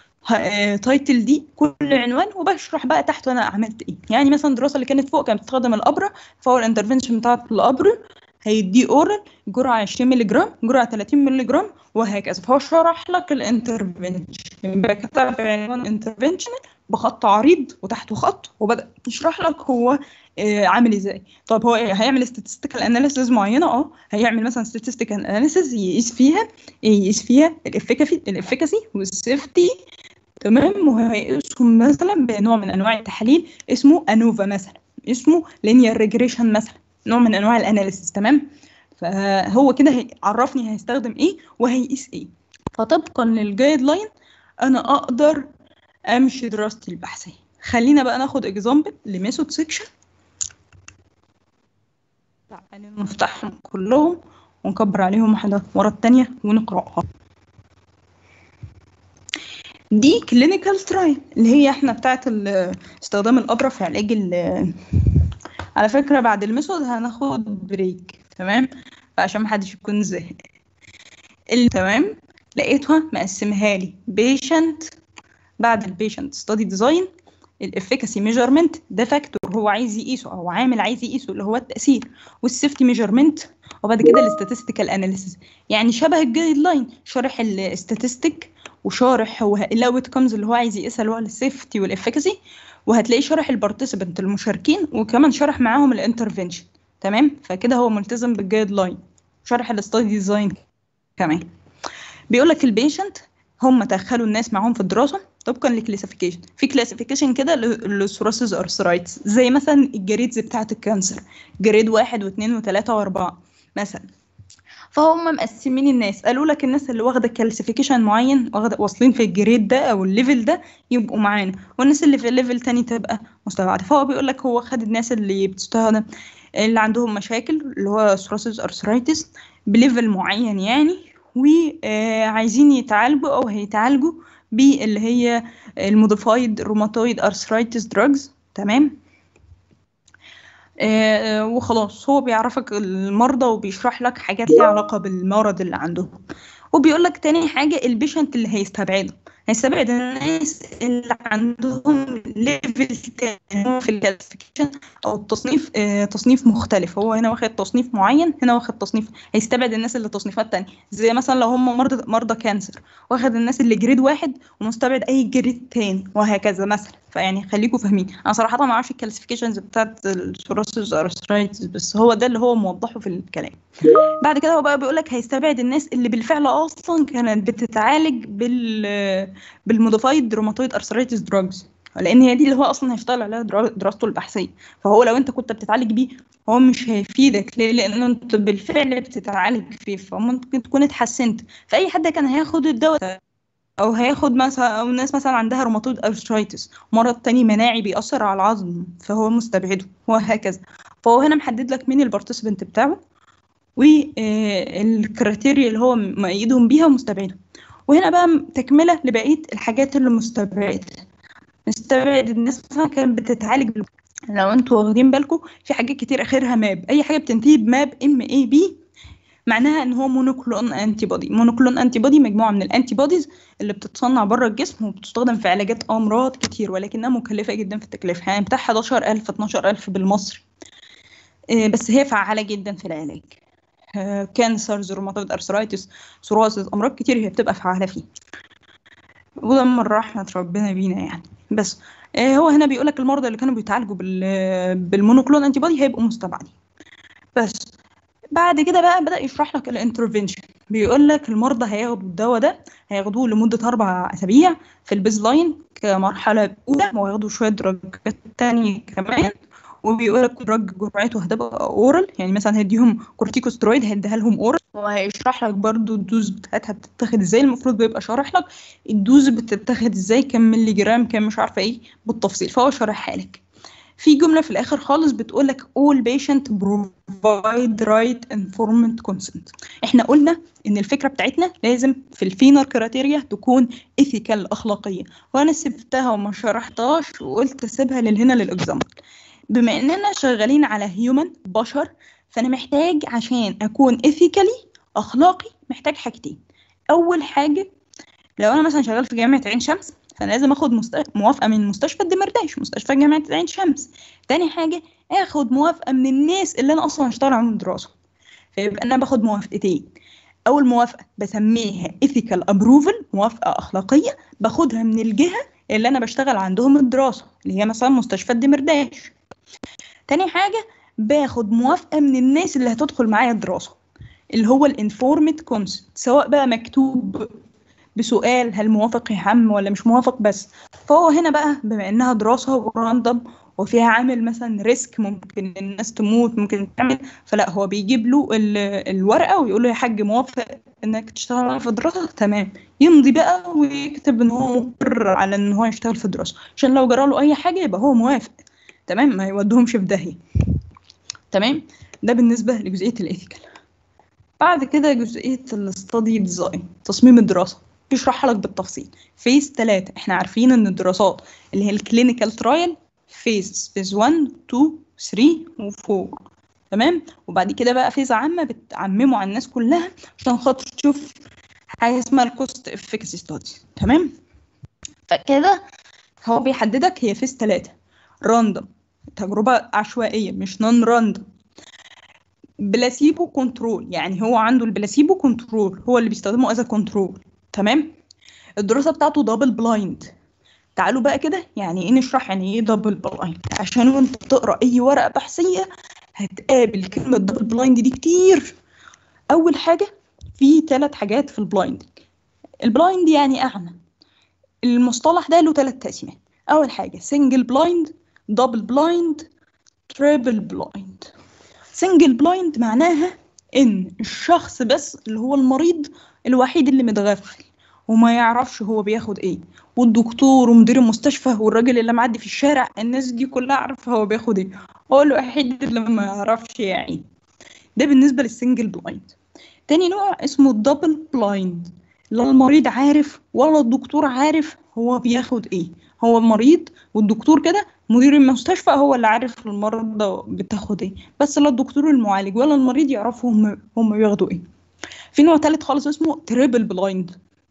تايتل دي كل عنوان وبشرح بقى تحته انا عملت ايه يعني مثلا الدراسه اللي كانت فوق كانت بتستخدم الابره فهو الانترفنشن بتاعت الابره هيديه اورال جرعه 20 مللي جرام جرعه 30 مللي جرام وهكذا فهو شرح لك الانترفنشن بكتب عنوان انترفنشن بخط عريض وتحته خط وبدا يشرح لك هو آه عامل ازاي طب هو إيه؟ هيعمل statistical analysis معينه اه هيعمل مثلا statistical analysis يقيس فيها يقيس فيها الافكاسي الافكاسي والسيفتي تمام وهيقيسهم مثلا بنوع من انواع التحاليل اسمه انوفا مثلا اسمه linear regression مثلا نوع من انواع الاناليسيس تمام فهو كده هيعرفني هيستخدم ايه وهيقيس ايه فطبقا للجايد لاين انا اقدر امشي دراستي البحثيه خلينا بقى ناخد اكزامبل لميثود سيكشن تعالوا نفتحهم كلهم ونكبر عليهم واحدة ورا التانية ونقرأها دي كلينيكال ترايل اللي هي احنا بتاعت استخدام الأبرة في علاج ال على فكرة بعد الميثود هناخد بريك تمام فعشان محدش يكون زهق تمام لقيتها مقسمها لي بيشنت بعد البيشنت ستادي ديزاين الافيكاسي ميجرمنت ده فاكتور فاكتور هو عايز يقيسه او عامل عايز يقيسه اللي هو التاثير والسيفتي ميجرمنت وبعد كده الاستاتستيكال اناليسيس يعني شبه الجايد لاين شارح الاستاتستيك وشارح هو الاوت كومز اللي هو عايز يقيسها اللي هو السيفتي والافكاسي وهتلاقيه شارح البارتيسيبنت المشاركين وكمان شارح معاهم الانترفنشن تمام فكده هو ملتزم بالجايد لاين شرح الاستادي ديزاين كمان بيقول لك البيشنت هم دخلوا الناس معاهم في الدراسه طبقا لكلاسيفيكيشن في كلاسيفيكيشن كده للثوراسيس ارثرايتس زي مثلا الجريدز بتاعه الكانسر جريد واحد واثنين وثلاثه واربعه مثلا فهم مقسمين الناس قالوا لك الناس اللي واخده كلاسيفيكيشن معين واخده واصلين في الجريد ده او الليفل ده يبقوا معانا والناس اللي في الليفل تاني تبقى مستبعده فهو بيقول لك هو خد الناس اللي بتستخدم اللي عندهم مشاكل اللي هو ثوراسيس ارثرايتس بليفل معين يعني وعايزين يتعالجوا او هيتعالجوا باللي هي الموديفايد روماتويد ارثرايتس دراجز تمام آه وخلاص هو بيعرفك المرضى وبيشرح لك حاجات ليها علاقة بالمرض اللي عندهم وبيقول لك تاني حاجة البيشنت اللي هيستبعده هيستبعد الناس اللي عندهم ليفل تاني في الكلاسيفيكيشن او التصنيف آه تصنيف مختلف هو هنا واخد تصنيف معين هنا واخد تصنيف هيستبعد الناس اللي تصنيفات تانية زي مثلا لو هم مرضى مرضى كانسر واخد الناس اللي جريد واحد ومستبعد اي جريد تاني وهكذا مثلا فيعني خليكم فاهمين انا صراحه ما اعرفش الكلاسيفيكيشنز بتاعت الثوراسيس ارثرايتس بس هو ده اللي هو موضحه في الكلام بعد كده هو بقى بيقول لك هيستبعد الناس اللي بالفعل اصلا كانت بتتعالج بال بالموديفايد روماتويد ارثرايتس دراجز لان هي دي اللي هو اصلا هيشتغل عليها دراسته البحثيه فهو لو انت كنت بتتعالج بيه هو مش هيفيدك ليه لان انت بالفعل بتتعالج فيه فممكن تكون اتحسنت فاي حد كان هياخد الدواء او هياخد مثلا او ناس مثلا عندها روماتويد ارثرايتس مرض تاني مناعي بيأثر على العظم فهو مستبعده وهكذا فهو هنا محدد لك مين البارتيسيبنت بتاعه والكريتيريا اللي هو مأيدهم بيها ومستبعدهم وهنا بقى تكمله لبقيه الحاجات اللي مستبعده مستبعد الناس مثلا كانت بتتعالج بال... لو انتوا واخدين بالكم في حاجات كتير اخرها ماب اي حاجه بتنتهي بماب ام اي بي معناها ان هو مونوكلون انتي بودي مونوكلون انتي بودي مجموعه من الانتي بوديز اللي بتتصنع بره الجسم وبتستخدم في علاجات امراض كتير ولكنها مكلفه جدا في التكلفه يعني بتاع 11000 12000 بالمصري بس هي فعاله جدا في العلاج كانسرز روماتويد ارثرايتس سوراسيس امراض كتير هي بتبقى فعاله فيه وده من رحمه ربنا بينا يعني بس هو هنا بيقول لك المرضى اللي كانوا بيتعالجوا بالمونوكلون انتي بودي هيبقوا مستبعدين بس بعد كده بقى بدأ يشرح لك الانترفنشن بيقول لك المرضى هياخدوا الدواء ده هياخدوه لمدة أربع أسابيع في البيز لاين كمرحلة أولى وهياخدوا شوية دراجات تانية كمان وبيقول لك دراج جرعته هتبقى اورال يعني مثلا هيديهم كورتيكوسترويد هيديها لهم اورال وهيشرح لك برضو الدوز بتاعتها بتتاخد ازاي المفروض بيبقى شارح لك الدوز بتتاخد ازاي كام ملي جرام كام مش عارفه ايه بالتفصيل فهو شارحها لك في جمله في الاخر خالص بتقول لك all patient provide right informed consent احنا قلنا ان الفكره بتاعتنا لازم في الفينر كريتيريا تكون ethical اخلاقيه وانا سبتها وما شرحتهاش وقلت اسيبها للهنا للاكزامبل بما اننا شغالين على هيومن بشر فانا محتاج عشان اكون ethically اخلاقي محتاج حاجتين اول حاجه لو انا مثلا شغال في جامعه عين شمس فانا لازم اخد مست... موافقه من مستشفى الدمرداش مستشفى جامعه عين شمس تاني حاجه اخد موافقه من الناس اللي انا اصلا هشتغل عندهم دراسه فيبقى انا باخد موافقتين اول موافقه بسميها ethical approval موافقه اخلاقيه باخدها من الجهه اللي انا بشتغل عندهم الدراسه اللي هي مثلا مستشفى الدمرداش تاني حاجه باخد موافقه من الناس اللي هتدخل معايا الدراسه اللي هو الانفورمد كونسنت سواء بقى مكتوب بسؤال هل موافق يا عم ولا مش موافق بس فهو هنا بقى بما انها دراسه وراندوم وفيها عامل مثلا ريسك ممكن الناس تموت ممكن تعمل فلا هو بيجيب له الورقه ويقول له يا حاج موافق انك تشتغل في الدراسه تمام يمضي بقى ويكتب ان هو مقر على ان هو يشتغل في الدراسه عشان لو جرى له اي حاجه يبقى هو موافق تمام ما يودهمش في داهيه تمام ده بالنسبه لجزئيه الايثيكال بعد كده جزئيه الاستادي ديزاين تصميم الدراسه بيشرحها لك بالتفصيل فيز 3 احنا عارفين ان الدراسات اللي هي الكلينيكال ترايل فيز فيز 1 2 3 و4 تمام وبعد كده بقى فيز عامه بتعممه على الناس كلها عشان خاطر تشوف حاجه اسمها الكوست افكاسي ستادي تمام فكده هو بيحددك هي فيز 3 راندوم تجربة عشوائية مش نون راندوم بلاسيبو كنترول يعني هو عنده البلاسيبو كنترول هو اللي بيستخدمه از كنترول تمام الدراسة بتاعته دبل بلايند تعالوا بقى كده يعني ايه نشرح يعني ايه دبل بلايند عشان وانت بتقرا اي ورقة بحثية هتقابل كلمة دبل بلايند دي كتير اول حاجة في ثلاث حاجات في البلايند البلايند يعني اعمى المصطلح ده له ثلاث تقسيمات اول حاجة سنجل بلايند دبل بلايند تريبل بلايند سنجل بلايند معناها ان الشخص بس اللي هو المريض الوحيد اللي متغفل وما يعرفش هو بياخد ايه والدكتور ومدير المستشفى والراجل اللي معدي في الشارع الناس دي كلها عارفه هو بياخد ايه هو الوحيد اللي ما يعرفش يعني ده بالنسبه للسنجل بلايند تاني نوع اسمه الدبل بلايند لا المريض عارف ولا الدكتور عارف هو بياخد ايه هو المريض والدكتور كده مدير المستشفى هو اللي عارف المرضى بتاخد ايه بس لا الدكتور المعالج ولا المريض يعرفوا هم هم بياخدوا ايه في نوع تالت خالص اسمه تريبل بلايند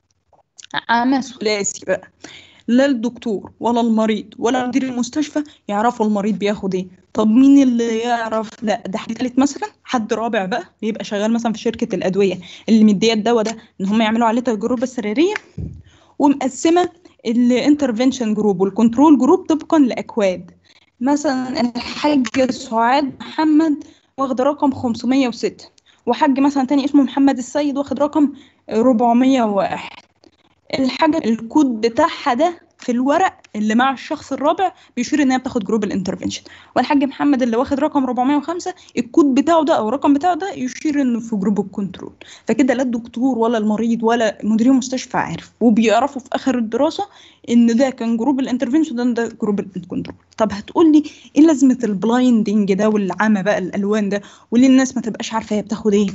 عمى ثلاثي بقى لا الدكتور ولا المريض ولا مدير المستشفى يعرفوا المريض بياخد ايه طب مين اللي يعرف لا ده حد تالت مثلا حد رابع بقى بيبقى شغال مثلا في شركة الأدوية اللي مديه الدواء ده ان هم يعملوا عليه تجربة سريرية ومقسمة الانترفنشن جروب والكنترول جروب طبقا لأكواد مثلا الحاج سعاد محمد واخد رقم 506 وحاج مثلا تاني اسمه محمد السيد واخد رقم 401 الحاجة الكود بتاعها ده في الورق اللي مع الشخص الرابع بيشير ان هي بتاخد جروب الانترفنشن والحاج محمد اللي واخد رقم 405 الكود بتاعه ده او الرقم بتاعه ده يشير انه في جروب الكنترول فكده لا الدكتور ولا المريض ولا مدير المستشفى عارف وبيعرفوا في اخر الدراسه ان ده كان جروب الانترفنشن ده ده جروب الكنترول طب هتقول لي ايه لازمه البلايندنج ده والعمى بقى الالوان ده وليه الناس ما تبقاش عارفه هي بتاخد ايه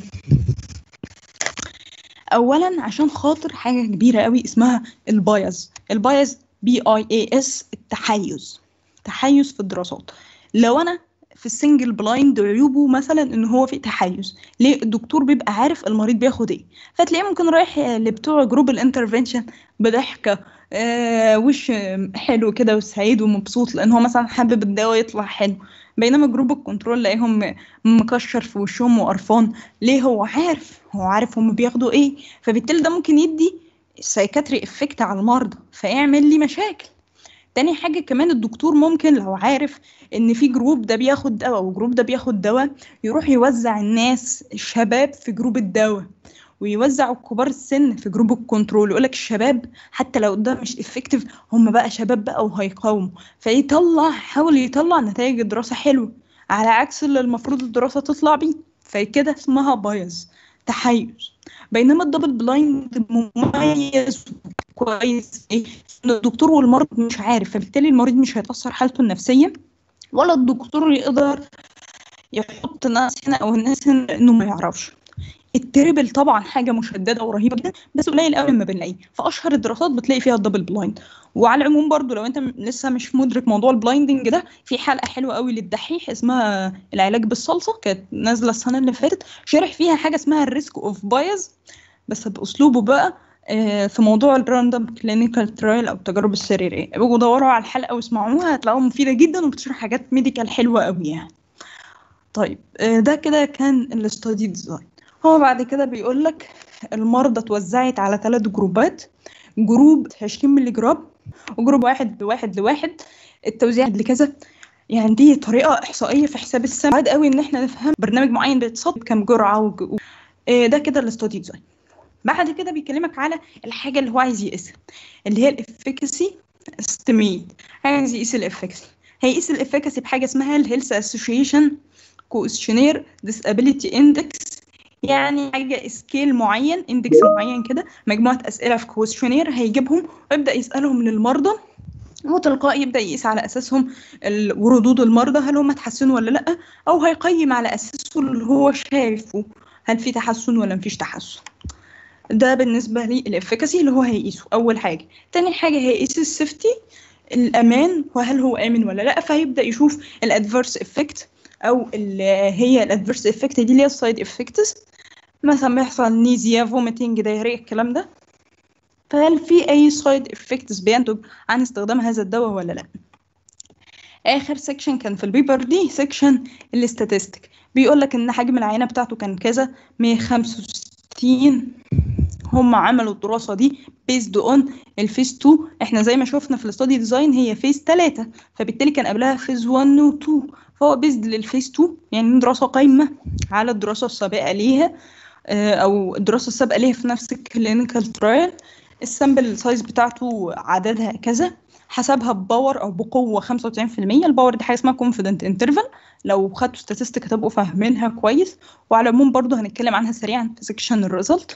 اولا عشان خاطر حاجه كبيره قوي اسمها البايز البايز بي اي اي اس التحيز تحيز في الدراسات لو انا في السنجل بلايند عيوبه مثلا ان هو في تحيز ليه الدكتور بيبقى عارف المريض بياخد ايه فتلاقيه ممكن رايح لبتوع جروب الانترفنشن بضحكه آه وش حلو كده وسعيد ومبسوط لان هو مثلا حابب الدواء يطلع حلو بينما جروب الكنترول لاقيهم مكشر في وشهم وقرفان ليه هو عارف هو عارف هم بياخدوا ايه فبالتالي ده ممكن يدي سايكاتري افكت على المرضى فيعمل لي مشاكل تاني حاجة كمان الدكتور ممكن لو عارف ان في جروب ده بياخد دواء وجروب ده بياخد دواء يروح يوزع الناس الشباب في جروب الدواء ويوزع الكبار السن في جروب الكنترول يقول لك الشباب حتى لو ده مش افكتيف هم بقى شباب بقى وهيقاوموا فيطلع حاول يطلع نتائج الدراسة حلوة على عكس اللي المفروض الدراسة تطلع بيه فكده اسمها بايز تحيز بينما الدبل بلايند مميز كويس ايه ان الدكتور والمرض مش عارف فبالتالي المريض مش هيتاثر حالته النفسيه ولا الدكتور يقدر يحط الناس هنا او الناس هنا انه ما يعرفش التريبل طبعا حاجه مشدده ورهيبه جدا بس قليل قوي لما بنلاقيه فاشهر الدراسات بتلاقي فيها الدبل بلايند وعلى العموم برضو لو انت لسه مش مدرك موضوع البلايندنج ده في حلقه حلوه قوي للدحيح اسمها العلاج بالصلصه كانت نازله السنه اللي فاتت شرح فيها حاجه اسمها الريسك اوف بايز بس باسلوبه بقى في موضوع الراندوم كلينيكال ترايل او التجارب السريريه ابقوا دوروا على الحلقه واسمعوها هتلاقوها مفيده جدا وبتشرح حاجات ميديكال حلوه قوي يعني طيب ده كده كان الاستادي ديزاين هو بعد كده بيقول لك المرضى اتوزعت على ثلاث جروبات جروب 20 مللي جرام وجروب واحد لواحد لواحد التوزيع لكذا يعني دي طريقة إحصائية في حساب السم بعد قوي إن إحنا نفهم برنامج معين بيتصاب كام جرعة وج... ده كده الاستادي ديزاين بعد كده بيكلمك على الحاجة اللي هو عايز يقيسها اللي هي الافكاسي استيميت عايز يقيس الافكاسي هيقيس الافكاسي بحاجة اسمها الهيلث اسوشيشن كويشنير ديسابيليتي اندكس يعني حاجة سكيل معين اندكس معين كده مجموعة أسئلة في كويشنير هيجيبهم ويبدأ يسألهم للمرضى وتلقائي يبدأ يقيس على أساسهم ردود المرضى هل هم اتحسنوا ولا لأ أو هيقيم على أساسه اللي هو شايفه هل في تحسن ولا مفيش تحسن ده بالنسبة لي الافكاسي اللي هو هيقيسه أول حاجة تاني حاجة هيقيس السيفتي الأمان وهل هو آمن ولا لأ فهيبدأ يشوف الادفيرس افكت أو اللي هي الادفيرس افكت دي اللي هي السايد افكتس مثلا بيحصل نيزيا فوميتنج دايريا الكلام ده فهل في أي سايد افكتس بينتج عن استخدام هذا الدواء ولا لأ اخر سيكشن كان في البيبر دي سيكشن الاستاتستيك بيقول لك ان حجم العينه بتاعته كان كذا 165 هم عملوا الدراسه دي بيزد اون الفيز 2 احنا زي ما شفنا في الاستودي ديزاين هي فيز 3 فبالتالي كان قبلها فيز 1 و 2 فهو بيزد للفيز 2 يعني دراسه قايمه على الدراسه السابقه ليها او الدراسه السابقه ليها في نفس الكلينيكال ترايل السامبل سايز بتاعته عددها كذا حسبها بباور او بقوه 95% الباور دي حاجه اسمها كونفيدنت انترفال لو خدتوا ستاتستيك هتبقوا فاهمينها كويس وعلى العموم برضو هنتكلم عنها سريعا في سيكشن الريزلت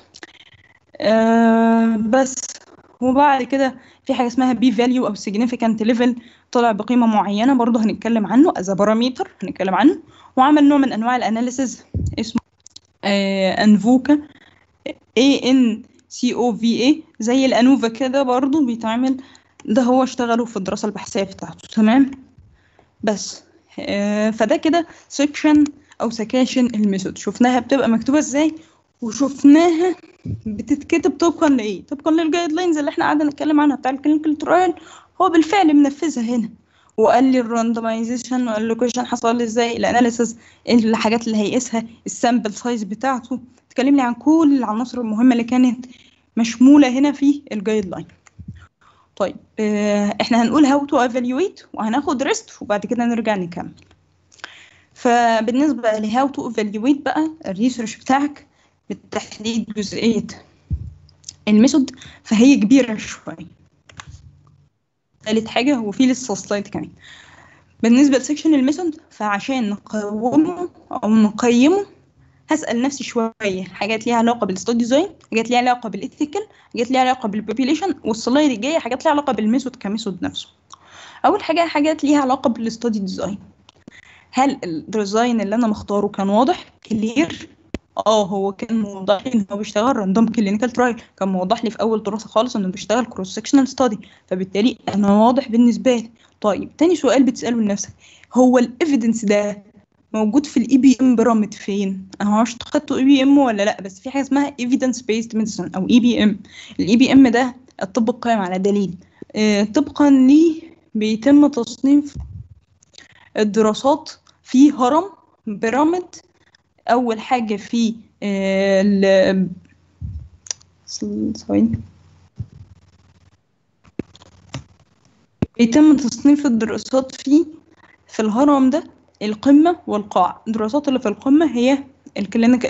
آه بس وبعد كده في حاجه اسمها بي فاليو او significant ليفل طلع بقيمه معينه برضو هنتكلم عنه از بارامتر هنتكلم عنه وعمل نوع من انواع الاناليسز اسمه آه انفوكا اي ان سي او في اي زي الانوفا كده برضو بيتعمل ده هو اشتغلوا في الدراسة البحثية بتاعته تمام بس آه فده كده سكشن او سكاشن الميثود شفناها بتبقى مكتوبة ازاي وشفناها بتتكتب طبقا لايه طبقا للجايد لاينز اللي احنا قعدنا نتكلم عنها بتاع الكلينيكال ترايل هو بالفعل منفذها هنا وقال لي الراندمايزيشن واللوكيشن حصل لي ازاي الاناليسز الحاجات اللي هيقيسها السامبل سايز بتاعته اتكلم لي عن كل العناصر المهمه اللي كانت مشموله هنا في الجايد لاين طيب اه احنا هنقول هاو تو ايفالويت وهناخد ريست وبعد كده نرجع نكمل فبالنسبه لهاو تو ايفالويت بقى الريسيرش بتاعك بالتحديد جزئيه الميثود فهي كبيره شويه ثالث حاجه هو في لسه سلايد كمان بالنسبه لسكشن الميثود فعشان نقومه او نقيمه هسأل نفسي شوية حاجات ليها علاقة بالستودي ديزاين حاجات ليها علاقة بالإثيكال حاجات ليها علاقة بالبوبيليشن والسلايد الجاية حاجات ليها علاقة بالميثود كميثود نفسه أول حاجة حاجات ليها علاقة بالستودي ديزاين هل الديزاين اللي أنا مختاره كان واضح كلير اه هو كان موضح لي ان هو بيشتغل راندوم كلينيكال ترايل كان موضح لي في اول دراسه خالص انه بيشتغل كروس سكشنال ستادي فبالتالي انا واضح بالنسبه لي طيب تاني سؤال بتساله لنفسك هو الايفيدنس ده موجود في الاي بي ام بيراميد فين انا معرفش خدتوا اي بي ام ولا لا بس في حاجه اسمها ايفيدنس بيست ميديسن او اي بي ام الاي بي ام ده الطب القائم على دليل آه طبقا ليه بيتم تصنيف الدراسات في هرم بيراميد اول حاجه في آه ال ثواني بيتم تصنيف الدراسات فيه في الهرم ده القمة والقاع الدراسات اللي في القمة هي الكلينيك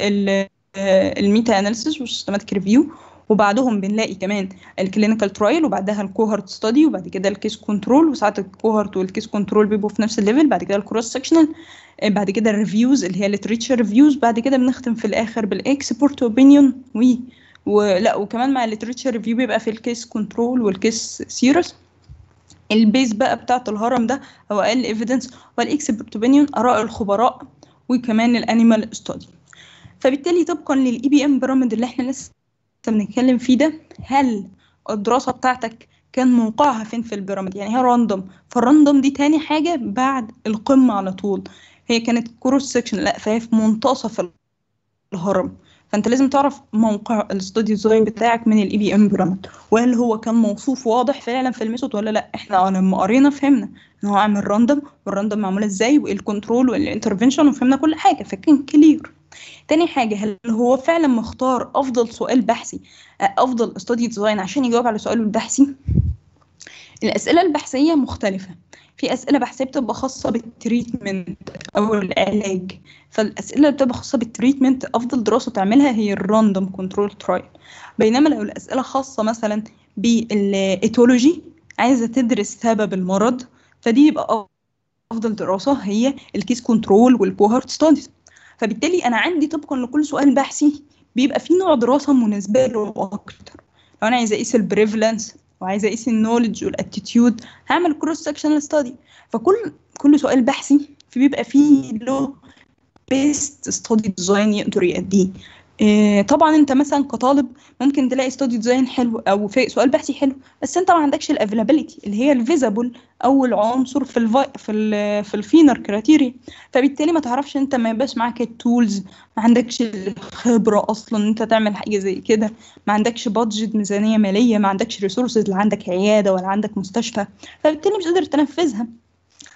الميتا اناليسيس والسيستماتيك ريفيو وبعدهم بنلاقي كمان الكلينيكال ترايل وبعدها الكوهورت ستادي وبعد كده الكيس كنترول وساعات الكوهورت والكيس كنترول بيبقوا في نفس الليفل بعد كده الكروس سكشنال بعد كده الريفيوز اللي هي الليتريتشر ريفيوز بعد كده بنختم في الاخر بالاكسبورت اوبينيون وي ولا وكمان مع الليتريتشر ريفيو بيبقى في الكيس كنترول والكيس سيرس البيز بقى بتاعت الهرم ده هو اقل ايفيدنس والاكسبرت اوبينيون اراء الخبراء وكمان الانيمال ستادي فبالتالي طبقا للاي بي ام بيراميد اللي احنا لسه بنتكلم فيه ده هل الدراسه بتاعتك كان موقعها فين في البيراميد يعني هي راندوم فالراندوم دي تاني حاجه بعد القمه على طول هي كانت كروس سكشن لا فهي في منتصف الهرم فانت لازم تعرف موقع الاستوديو ديزاين بتاعك من الاي بي ام بيراميد وهل هو كان موصوف واضح فعلا في الميثود ولا لا احنا لما قرينا فهمنا ان هو عامل راندوم والراندوم معمول ازاي وايه الكنترول والانترفنشن وفهمنا كل حاجه فكان كلير تاني حاجة هل هو فعلا مختار أفضل سؤال بحثي أفضل استوديو ديزاين عشان يجاوب على سؤاله البحثي الأسئلة البحثية مختلفة في أسئلة بحثية بتبقى خاصة بالتريتمنت أو العلاج فالأسئلة اللي بتبقى خاصة بالتريتمنت أفضل دراسة تعملها هي الراندوم كنترول ترايل بينما لو الأسئلة خاصة مثلا بالإيتولوجي عايزة تدرس سبب المرض فدي يبقى أفضل دراسة هي الكيس كنترول والكوهورت ستاديز فبالتالي أنا عندي طبقا لكل سؤال بحثي بيبقى في نوع دراسة مناسبة له أكتر لو أنا عايزة أقيس البريفلنس وعايزه اقيس النولج والاتيتيود هعمل كروس سكشنال ستادي فكل كل سؤال بحثي في بيبقى فيه له بيست ستادي ديزاين يقدر يأديه إيه طبعا انت مثلا كطالب ممكن تلاقي ستادي ديزاين حلو او في سؤال بحثي حلو بس انت ما عندكش الافيلابيلتي اللي هي الفيزابل او العنصر في الفي في ال في الفينر كريتيريا فبالتالي ما تعرفش انت ما يبقاش معاك التولز ما عندكش الخبره اصلا ان انت تعمل حاجه زي كده ما عندكش بادجت ميزانيه ماليه ما عندكش ريسورسز لا عندك عياده ولا عندك مستشفى فبالتالي مش قادر تنفذها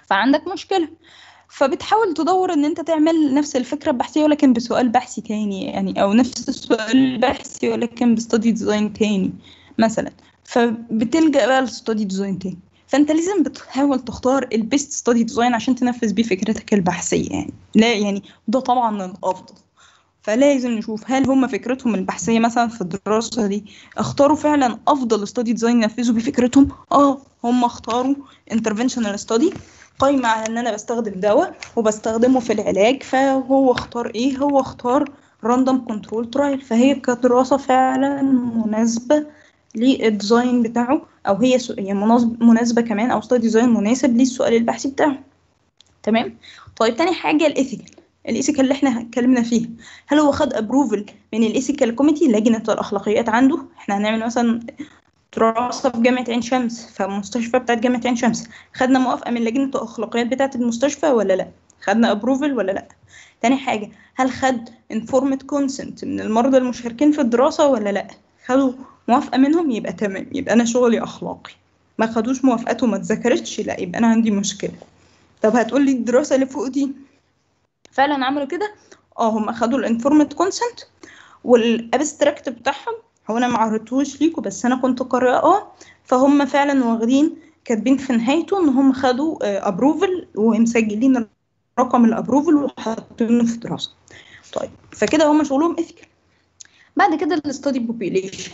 فعندك مشكله فبتحاول تدور ان انت تعمل نفس الفكره البحثيه ولكن بسؤال بحثي تاني يعني او نفس السؤال البحثي ولكن بستدي ديزاين تاني مثلا فبتلجأ بقى لستدي ديزاين تاني فانت لازم بتحاول تختار البيست ستادي ديزاين عشان تنفذ بيه فكرتك البحثيه يعني لا يعني ده طبعا الافضل فلازم نشوف هل هم فكرتهم البحثيه مثلا في الدراسه دي اختاروا فعلا افضل ستادي ديزاين ينفذوا بيه فكرتهم اه هم اختاروا انترفنشنال ستادي قايمه على ان انا بستخدم دواء وبستخدمه في العلاج فهو اختار ايه هو اختار راندوم كنترول ترايل فهي كدراسه فعلا مناسبه للديزاين بتاعه او هي سو... هي مناسب... مناسبه كمان او ستادي ديزاين مناسب للسؤال البحثي بتاعه تمام طيب تاني حاجه الايثيكال الايثيكال اللي احنا اتكلمنا فيه هل هو خد ابروفل من الايثيكال كوميتي لجنه الاخلاقيات عنده احنا هنعمل مثلا دراسه في جامعه عين شمس فمستشفى بتاعت جامعه عين شمس خدنا موافقه من لجنه الاخلاقيات بتاعت المستشفى ولا لا خدنا ابروفل ولا لا تاني حاجه هل خد انفورمد كونسنت من المرضى المشاركين في الدراسه ولا لا خدوا موافقه منهم يبقى تمام يبقى انا شغلي اخلاقي ما خدوش موافقته وما اتذكرتش لا يبقى انا عندي مشكله طب هتقول لي الدراسه اللي فوق دي فعلا عملوا كده اه هم خدوا الانفورمد كونسنت والابستراكت بتاعهم هو انا ما عرضتهوش ليكم بس انا كنت قارئاه فهم فعلا واخدين كاتبين في نهايته ان هم خدوا ابروفل ومسجلين رقم الابروفل وحاطينه في دراسه طيب فكده هم شغلهم اثيكال بعد كده الاستادي بوبيليشن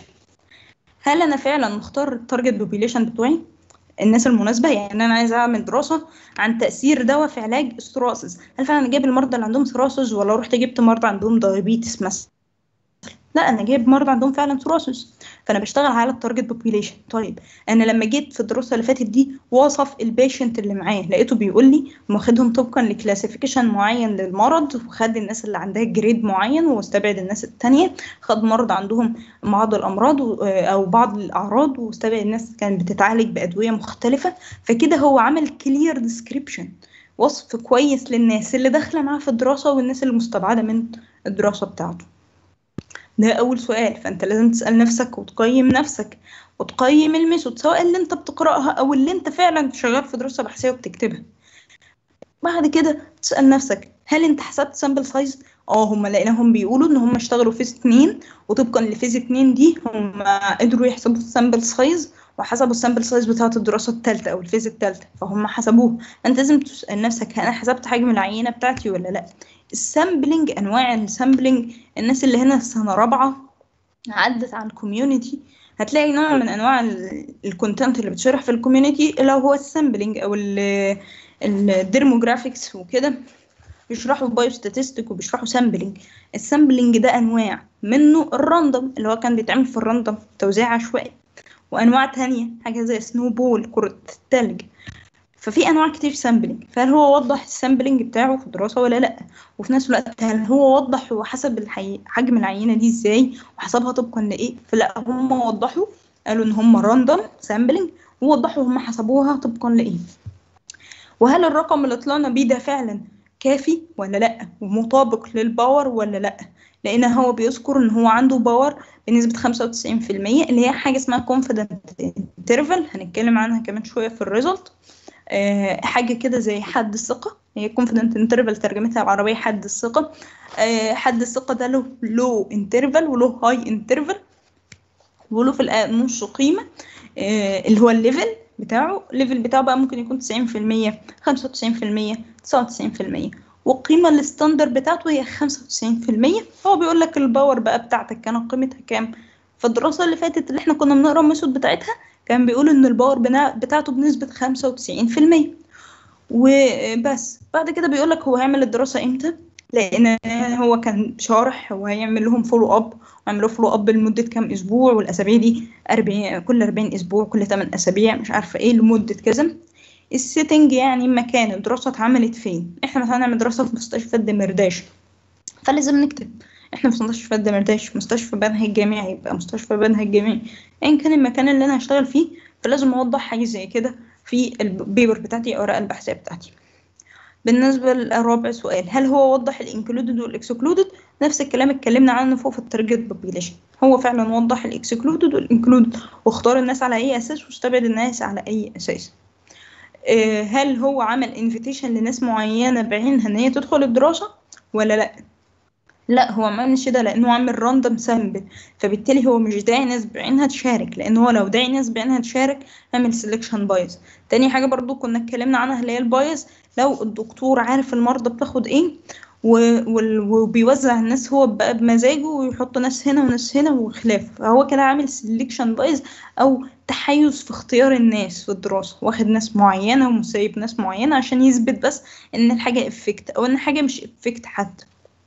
هل انا فعلا مختار التارجت بوبيليشن بتوعي الناس المناسبه يعني انا عايزه اعمل دراسه عن تاثير دواء في علاج الثراسس هل فعلا جايب المرضى اللي عندهم ثراسس ولا رحت جبت مرضى عندهم دايابيتس مثلا لا انا جايب مرضى عندهم فعلا ثراسس فانا بشتغل على التارجت بوبيليشن طيب انا لما جيت في الدراسه اللي فاتت دي وصف البيشنت اللي معاه لقيته بيقول لي واخدهم طبقا لكلاسيفيكيشن معين للمرض وخد الناس اللي عندها جريد معين واستبعد الناس التانية خد مرضى عندهم بعض الامراض او بعض الاعراض واستبعد الناس كانت بتتعالج بادويه مختلفه فكده هو عمل كلير ديسكريبشن وصف كويس للناس اللي داخله معاه في الدراسه والناس اللي مستبعده من الدراسه بتاعته ده أول سؤال فأنت لازم تسأل نفسك وتقيم نفسك وتقيم الميثود سواء اللي أنت بتقرأها أو اللي أنت فعلا شغال في دراسة بحثية وبتكتبها بعد كده تسأل نفسك هل أنت حسبت سامبل سايز؟ اه هم لقيناهم بيقولوا ان هم اشتغلوا فيز اتنين وطبقا لفيز اتنين دي هم قدروا يحسبوا السامبل سايز وحسبوا السامبل سايز بتاعة الدراسة الثالثة أو الفيز الثالثة فهم حسبوه أنت لازم تسأل نفسك أنا حسبت حجم العينة بتاعتي ولا لأ السامبلينج أنواع السامبلينج الناس اللي هنا في سنة رابعة عدت على الكوميونتي هتلاقي نوع من أنواع الكونتنت اللي بتشرح في الكوميونتي اللي هو السامبلينج أو الديرموجرافيكس وكده بيشرحوا بايو ستاتستيك وبيشرحوا سامبلينج السامبلينج ده انواع منه الراندوم اللي هو كان بيتعمل في الراندوم توزيع عشوائي وانواع تانية حاجه زي سنو بول كره التلج ففي انواع كتير سامبلينج فهل هو وضح السامبلينج بتاعه في الدراسه ولا لا وفي نفس الوقت هل هو وضح هو حسب الحي... حجم العينه دي ازاي وحسبها طبقا لايه فلا هم وضحوا قالوا ان هم راندوم سامبلينج ووضحوا هم حسبوها طبقا لايه وهل الرقم اللي طلعنا بيه ده فعلا كافي ولا لا ومطابق للباور ولا لا لان هو بيذكر ان هو عنده باور بنسبه 95% اللي هي حاجه اسمها confident interval هنتكلم عنها كمان شويه في الريزلت أه حاجه كده زي حد الثقه هي confident interval ترجمتها العربيه حد الثقه أه حد الثقه ده له low interval وله high interval وله في النص قيمه أه اللي هو الليفل بتاعه الليفل بتاعه بقى ممكن يكون 90% 95% 99% والقيمة الستاندر بتاعته هي 95% هو بيقول لك الباور بقى بتاعتك كانت قيمتها كام في الدراسة اللي فاتت اللي احنا كنا بنقرا الميثود بتاعتها كان بيقول ان الباور بتاعته بنسبة 95% وبس بعد كده بيقول لك هو هيعمل الدراسة امتى لان هو كان شارح هو هيعمل لهم فولو اب ويعملوا فولو اب لمده كام اسبوع والاسابيع دي 40 كل 40 اسبوع كل 8 اسابيع مش عارفه ايه لمده كذا السيتنج يعني مكان الدراسه اتعملت فين احنا مثلا هنعمل دراسه في مستشفى الدمرداش فلازم نكتب احنا في مستشفى الدمرداش مستشفى بنها الجامعي يبقى مستشفى بنها الجامعي ايا كان المكان اللي انا هشتغل فيه فلازم اوضح حاجه زي كده في البيبر بتاعتي او الورقه البحثيه بتاعتي بالنسبة للرابع سؤال هل هو وضح الانكلودد والاكسكلودد نفس الكلام اتكلمنا عنه فوق في التارجت بوبيليشن هو فعلا وضح الاكسكلودد والانكلودد واختار الناس على اي اساس واستبعد الناس على اي اساس آه، هل هو عمل انفيتيشن لناس معينة بعينها ان هي تدخل الدراسة ولا لا لا هو ما عملش ده لانه عامل راندوم سامبل فبالتالي هو مش داعي ناس بعينها تشارك لان هو لو داعي ناس بعينها تشارك عمل سelection بايز تاني حاجة برضو كنا اتكلمنا عنها اللي هي البايز لو الدكتور عارف المرضى بتاخد ايه و- وال- وبيوزع الناس هو بقى بمزاجه ويحط ناس هنا وناس هنا وخلاف فهو كده عامل سelection بايز او تحيز في اختيار الناس في الدراسة واخد ناس معينة ومسيب ناس معينة عشان يثبت بس ان الحاجة افكت او ان حاجة مش افكت حتى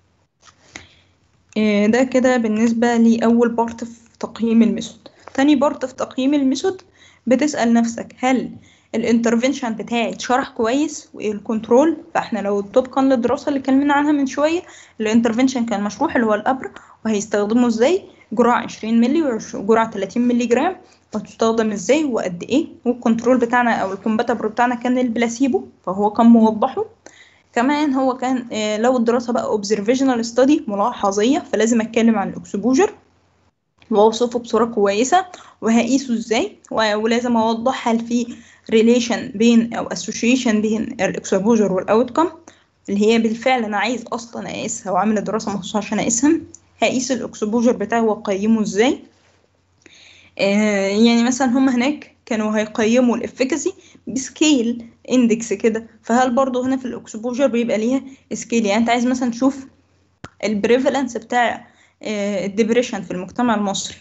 إيه ده كده بالنسبة لأول بارت في تقييم الميثود تاني بارت في تقييم الميثود بتسأل نفسك هل الانترفنشن بتاعي اتشرح كويس وايه الكنترول فاحنا لو طبقا للدراسة اللي اتكلمنا عنها من شوية الانترفنشن كان مشروح اللي هو الأبر وهيستخدمه ازاي جرعة 20 مللي وجرعة 30 مللي جرام وتستخدم ازاي وقد ايه والكنترول بتاعنا او الكومباتبر بتاعنا كان البلاسيبو فهو كان موضحه كمان هو كان آه، لو الدراسة بقى observational study ملاحظية فلازم اتكلم عن الاكسبوجر واوصفه بصورة كويسة وهقيسه ازاي و- ولازم اوضح هل في relation بين او association بين الاكسبوجر والاوتكم اللي هي بالفعل انا عايز اصلا اقيسها وعامل دراسة مخصوصة عشان اقيسها هقيس الاكسبوجر بتاعي واقيمه ازاي آه، يعني مثلا هم هناك كانوا هيقيموا الافكاسي بسكيل اندكس كده فهل برضو هنا في الاكسبوجر بيبقى ليها سكيل يعني انت عايز مثلا تشوف البريفالنس بتاع الدبريشن في المجتمع المصري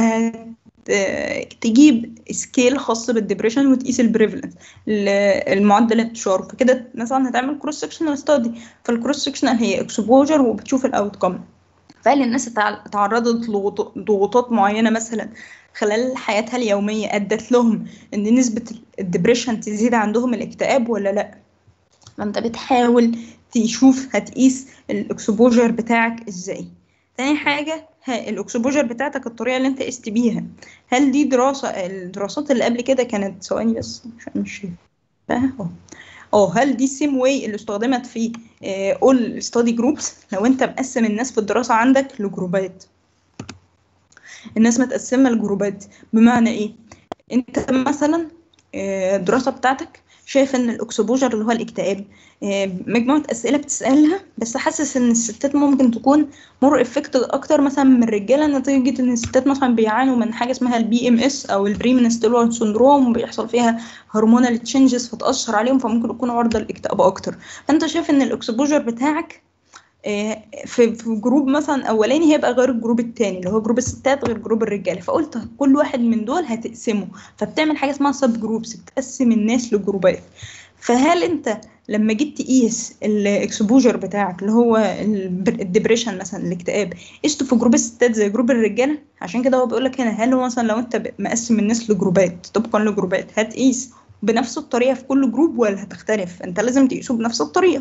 فهتجيب سكيل خاص بالدبريشن وتقيس البريفالنس المعدل انتشاره فكده مثلا هتعمل كروس سكشنال ستادي فالكروس سكشنال هي اكسبوجر وبتشوف الاوت كوم فهل الناس اتع- اتعرضت لضغوط- ضغوطات معينة مثلا خلال حياتها اليومية أدت لهم إن نسبة الدبريشن تزيد عندهم الاكتئاب ولا لأ؟ ما أنت بتحاول تشوف هتقيس الإكسبوجر بتاعك إزاي. تاني حاجة ها الإكسبوجر بتاعتك الطريقة اللي أنت قست بيها هل دي دراسة الدراسات اللي قبل كده كانت ثواني بس عشان مش شايفاها أهو. اه هل دي السيم واي اللي استخدمت في اول ستادي جروبس لو انت مقسم الناس في الدراسه عندك لجروبات الناس متقسمه لجروبات بمعنى ايه انت مثلا آه، الدراسه بتاعتك شايف ان الاكسبوجر اللي هو الاكتئاب آه، مجموعه اسئله بتسالها بس حاسس ان الستات ممكن تكون مور افكت اكتر مثلا من الرجاله نتيجه ان الستات مثلا بيعانوا من حاجه اسمها البي ام اس او البري منسترول سندروم وبيحصل فيها هرمونال تشينجز فتاثر عليهم فممكن يكونوا عرضه للاكتئاب اكتر فانت شايف ان الاكسبوجر بتاعك آه، في في جروب مثلا اولاني هيبقى غير الجروب التاني اللي هو جروب الستات غير جروب الرجاله فقلت كل واحد من دول هتقسمه فبتعمل حاجه اسمها سب جروبس بتقسم الناس لجروبات فهل انت لما جيت تقيس الاكسبوجر بتاعك اللي هو الدبريشن مثلا الاكتئاب قسته في جروب الستات زي جروب الرجاله عشان كده هو بيقول لك هنا هل هو مثلا لو انت ب- مقسم الناس لجروبات طبقا لجروبات هتقيس بنفس الطريقه في كل جروب ولا هتختلف انت لازم تقيسه بنفس الطريقه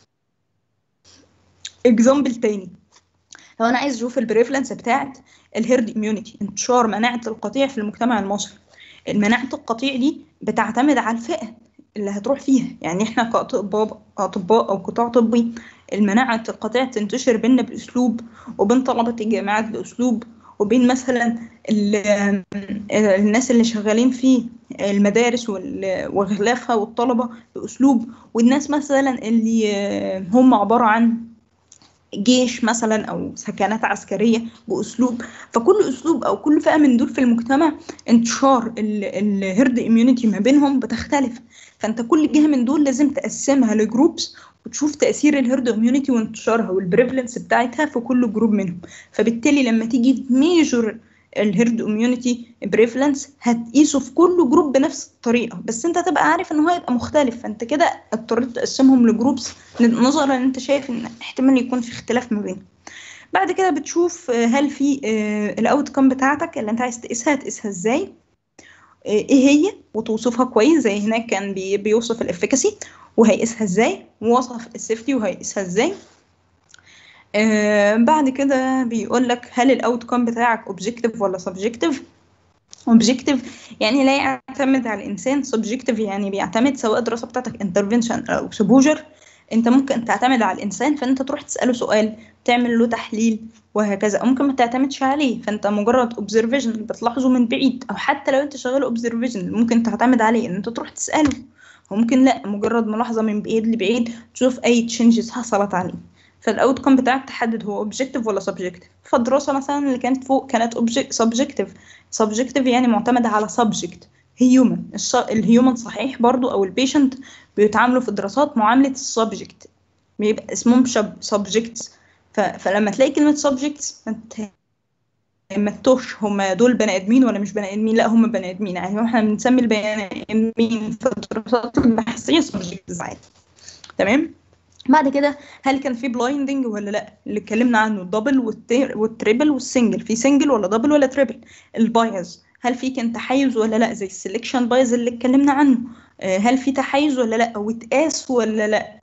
اكزامبل تاني لو انا عايز اشوف البريفلنس بتاعت الهيرد اميونيتي انتشار مناعه القطيع في المجتمع المصري المناعه القطيع دي بتعتمد على الفئه اللي هتروح فيها يعني احنا كاطباء اطباء او قطاع طبي المناعه القطيع تنتشر بينا باسلوب وبين طلبه الجامعات باسلوب وبين مثلا ال- الناس اللي شغالين في المدارس وال- وغلافها والطلبه باسلوب والناس مثلا اللي هم عباره عن جيش مثلا او سكنات عسكريه باسلوب فكل اسلوب او كل فئه من دول في المجتمع انتشار الهيرد اميونيتي ما بينهم بتختلف فانت كل جهه من دول لازم تقسمها لجروبس وتشوف تاثير الهيرد اميونيتي وانتشارها والبريفلنس بتاعتها في كل جروب منهم فبالتالي لما تيجي تميجر الهيرد اميونيتي بريفلنس هتقيسه في كل جروب بنفس الطريقه بس انت تبقى عارف ان هو هيبقى مختلف فانت كده اضطريت تقسمهم لجروبس نظرا ان انت شايف ان احتمال يكون في اختلاف ما بينهم بعد كده بتشوف آه، هل في الاوت كام بتاعتك اللي انت عايز تقيسها تقيسها ازاي آه، ايه هي وتوصفها كويس زي هناك كان بي- بيوصف الافكاسي وهيقيسها ازاي ووصف السيفتي وهيقيسها ازاي آه بعد كده بيقول لك هل الاوت كام بتاعك اوبجكتيف ولا سبجكتيف اوبجكتيف يعني لا يعتمد على الانسان سبجكتيف يعني بيعتمد سواء الدراسه بتاعتك انترفنشن او اكسبوجر انت ممكن تعتمد على الانسان فانت تروح تساله سؤال تعمل له تحليل وهكذا او ممكن ما تعتمدش عليه فانت مجرد اوبزرفيشن بتلاحظه من بعيد او حتى لو انت شغال اوبزرفيشن ممكن تعتمد عليه ان انت تروح تساله وممكن لا مجرد ملاحظه من بعيد لبعيد تشوف اي تشنجز حصلت عليه فالاوتكم بتاعك تحدد هو اوبجكتيف ولا سبجكتيف فالدراسه مثلا اللي كانت فوق كانت سبجكتيف سبجكتيف يعني معتمده على سبجكت هيومن الهيومن صحيح برضو او البيشنت بيتعاملوا في الدراسات معامله السبجكت بيبقى اسمهم سبجكتس فلما تلاقي كلمه سبجكتس ما تتوهش هم دول بني ادمين ولا مش بني ادمين لا هم بني ادمين يعني احنا بنسمي البني ادمين في الدراسات البحثيه سبجكتس عادي تمام بعد كده هل كان في بلايندنج ولا لا اللي اتكلمنا عنه الدبل والتريبل والسنجل في سنجل ولا دبل ولا تريبل البايز هل في كان تحيز ولا لا زي السلكشن بايز اللي اتكلمنا عنه هل في تحيز ولا لا او اتقاس ولا لا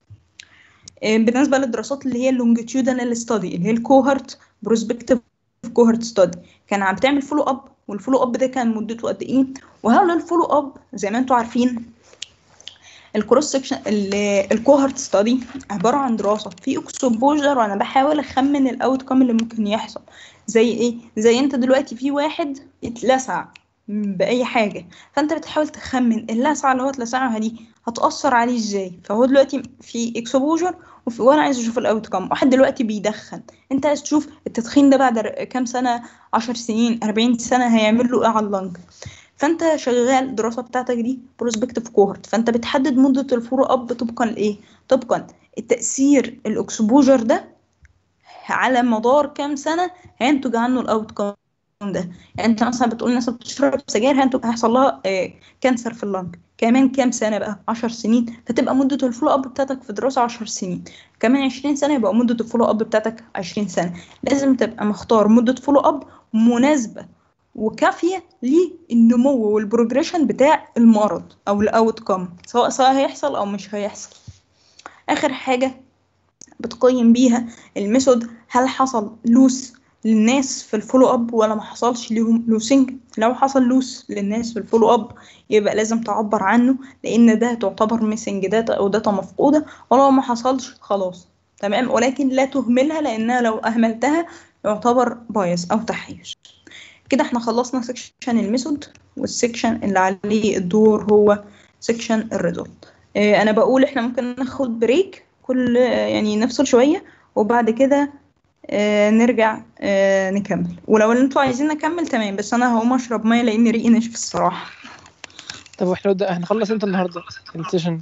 بالنسبه للدراسات اللي هي اللونجيتيودنال ستادي اللي هي الكوهرت بروسبكتيف كوهرت ستادي كان عم بتعمل فولو اب والفولو اب ده كان مدته قد ايه وهل الفولو اب زي ما انتم عارفين الكروس سكشن الكوهرت ستادي عباره عن دراسه في اكسبوجر وانا بحاول اخمن الاوت كام اللي ممكن يحصل زي ايه زي انت دلوقتي في واحد اتلسع باي حاجه فانت بتحاول تخمن اللسعه اللي هو اتلسعها دي هتاثر عليه ازاي فهو دلوقتي في اكسبوجر وفي وانا عايز اشوف الاوت كام واحد دلوقتي بيدخن انت عايز تشوف التدخين ده بعد كام سنه 10 سنين 40 سنه هيعمل له ايه على اللنج فانت شغال الدراسه بتاعتك دي بروسبكتيف كوهورت فانت بتحدد مده الفولو اب طبقا لايه طبقا التاثير الاكسبوجر ده على مدار كام سنه هينتج عنه الاوت كام ده يعني انت مثلا بتقول الناس بتشرب سجاير هينتج هيحصل لها آه كانسر في اللنج كمان كام سنه بقى 10 سنين فتبقى مده الفولو اب بتاعتك في الدراسه 10 سنين كمان 20 سنه يبقى مده الفولو اب بتاعتك 20 سنه لازم تبقى مختار مده فولو اب مناسبه وكافيه للنمو والبروجريشن بتاع المرض او الاوت كام سواء سواء هيحصل او مش هيحصل اخر حاجه بتقيم بيها الميثود هل حصل لوس للناس في الفولو اب ولا ما حصلش ليهم لوسنج لو حصل لوس للناس في الفولو اب يبقى لازم تعبر عنه لان ده تعتبر ميسنج داتا او داتا مفقوده ولو ما حصلش خلاص تمام ولكن لا تهملها لانها لو اهملتها يعتبر بايس او تحيز كده احنا خلصنا سيكشن الميثود والسيكشن اللي عليه الدور هو سيكشن الريزلت اه انا بقول احنا ممكن ناخد بريك كل يعني نفصل شويه وبعد كده اه نرجع اه نكمل ولو انتوا عايزين نكمل تمام بس انا هقوم اشرب ميه لان ريقي ناشف الصراحه
طب واحنا هنخلص امتى النهارده السيشن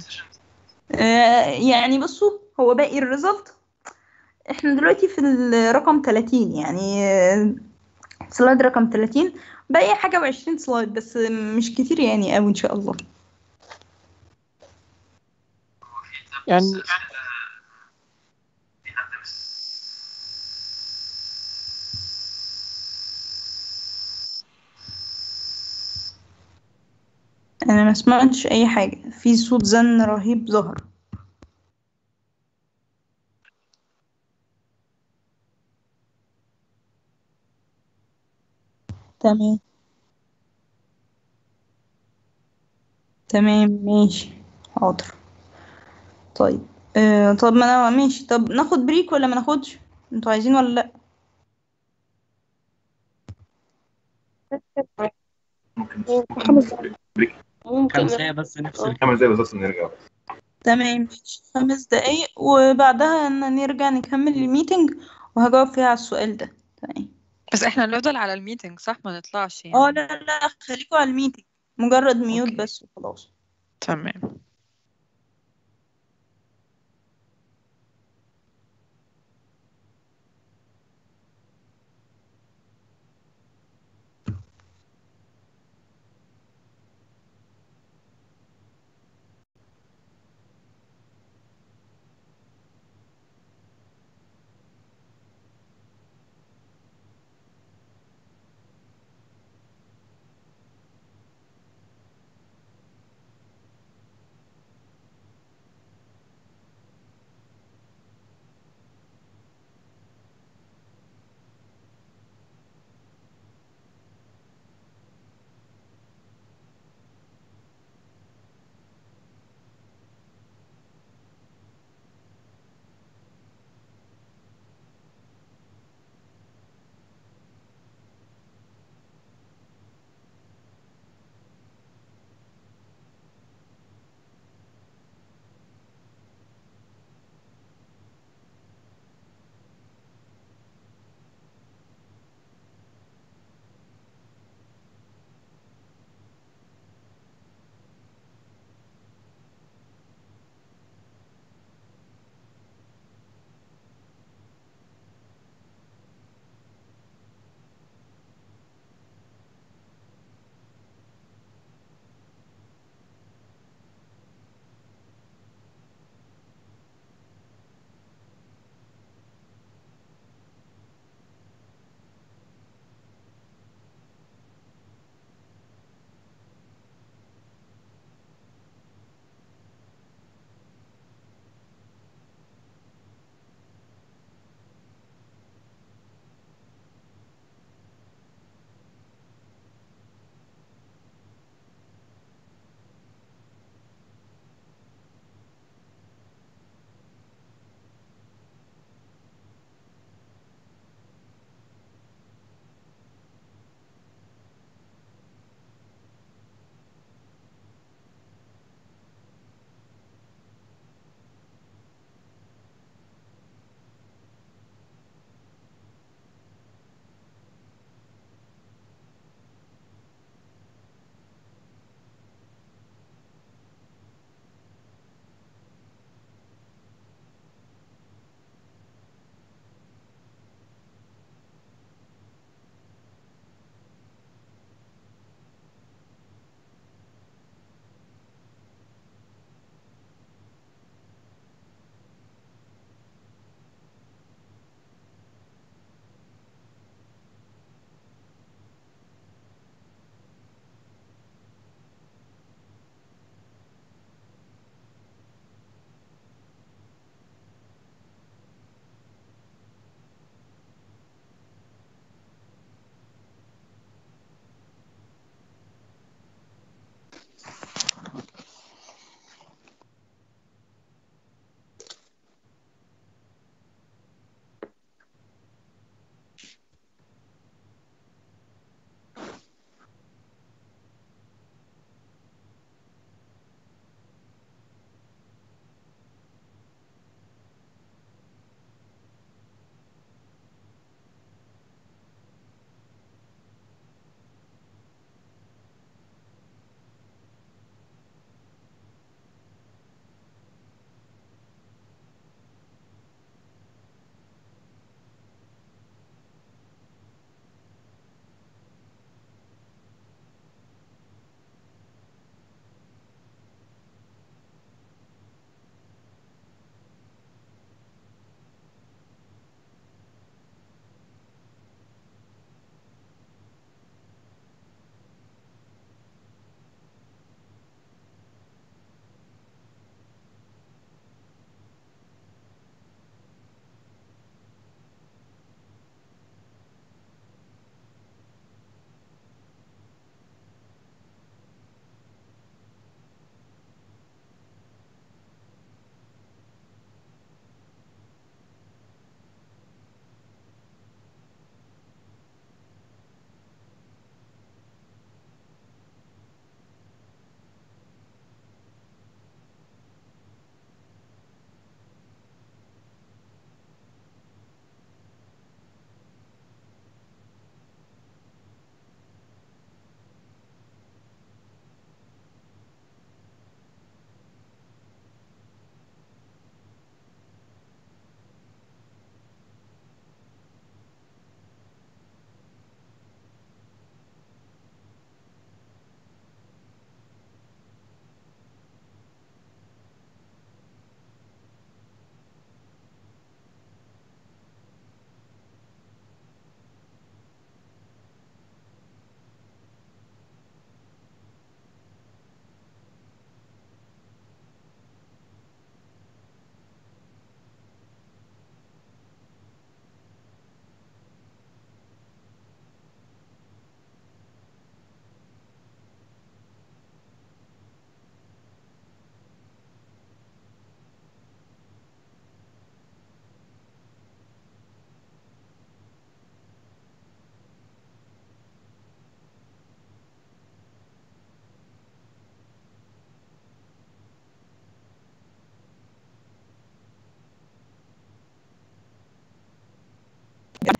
يعني بصوا هو باقي الريزلت احنا دلوقتي في الرقم 30 يعني سلايد رقم 30 باقي حاجة وعشرين سلايد بس مش كتير يعني أوي إن شاء الله
يعني
أنا ما سمعتش أي حاجة في صوت زن رهيب ظهر تمام تمام ماشي حاضر طيب آه طب ما انا ماشي طب ناخد بريك ولا ما ناخدش انتوا عايزين ولا لا
خمس بريك
خمس دقايق بس نفصل
خمس دقايق بالظبط نرجع
تمام ماشي خمس دقايق وبعدها ان نرجع نكمل الميتنج وهجاوب فيها على السؤال ده تمام
بس احنا نفضل على الميتنج صح ما نطلعش يعني
اه لا لا خليكوا على الميتنج مجرد ميوت
أوكي.
بس وخلاص
تمام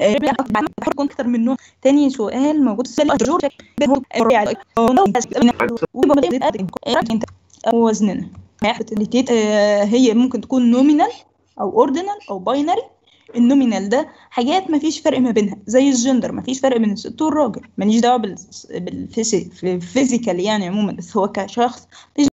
يكون اكتر من نوع تاني سؤال موجود في وزننا هي ممكن تكون نومينال او اوردينال او باينري النومينال ده حاجات ما فيش فرق ما بينها زي الجندر ما فيش فرق بين الست والراجل ماليش دعوه بالفيزيكال يعني عموما بس هو كشخص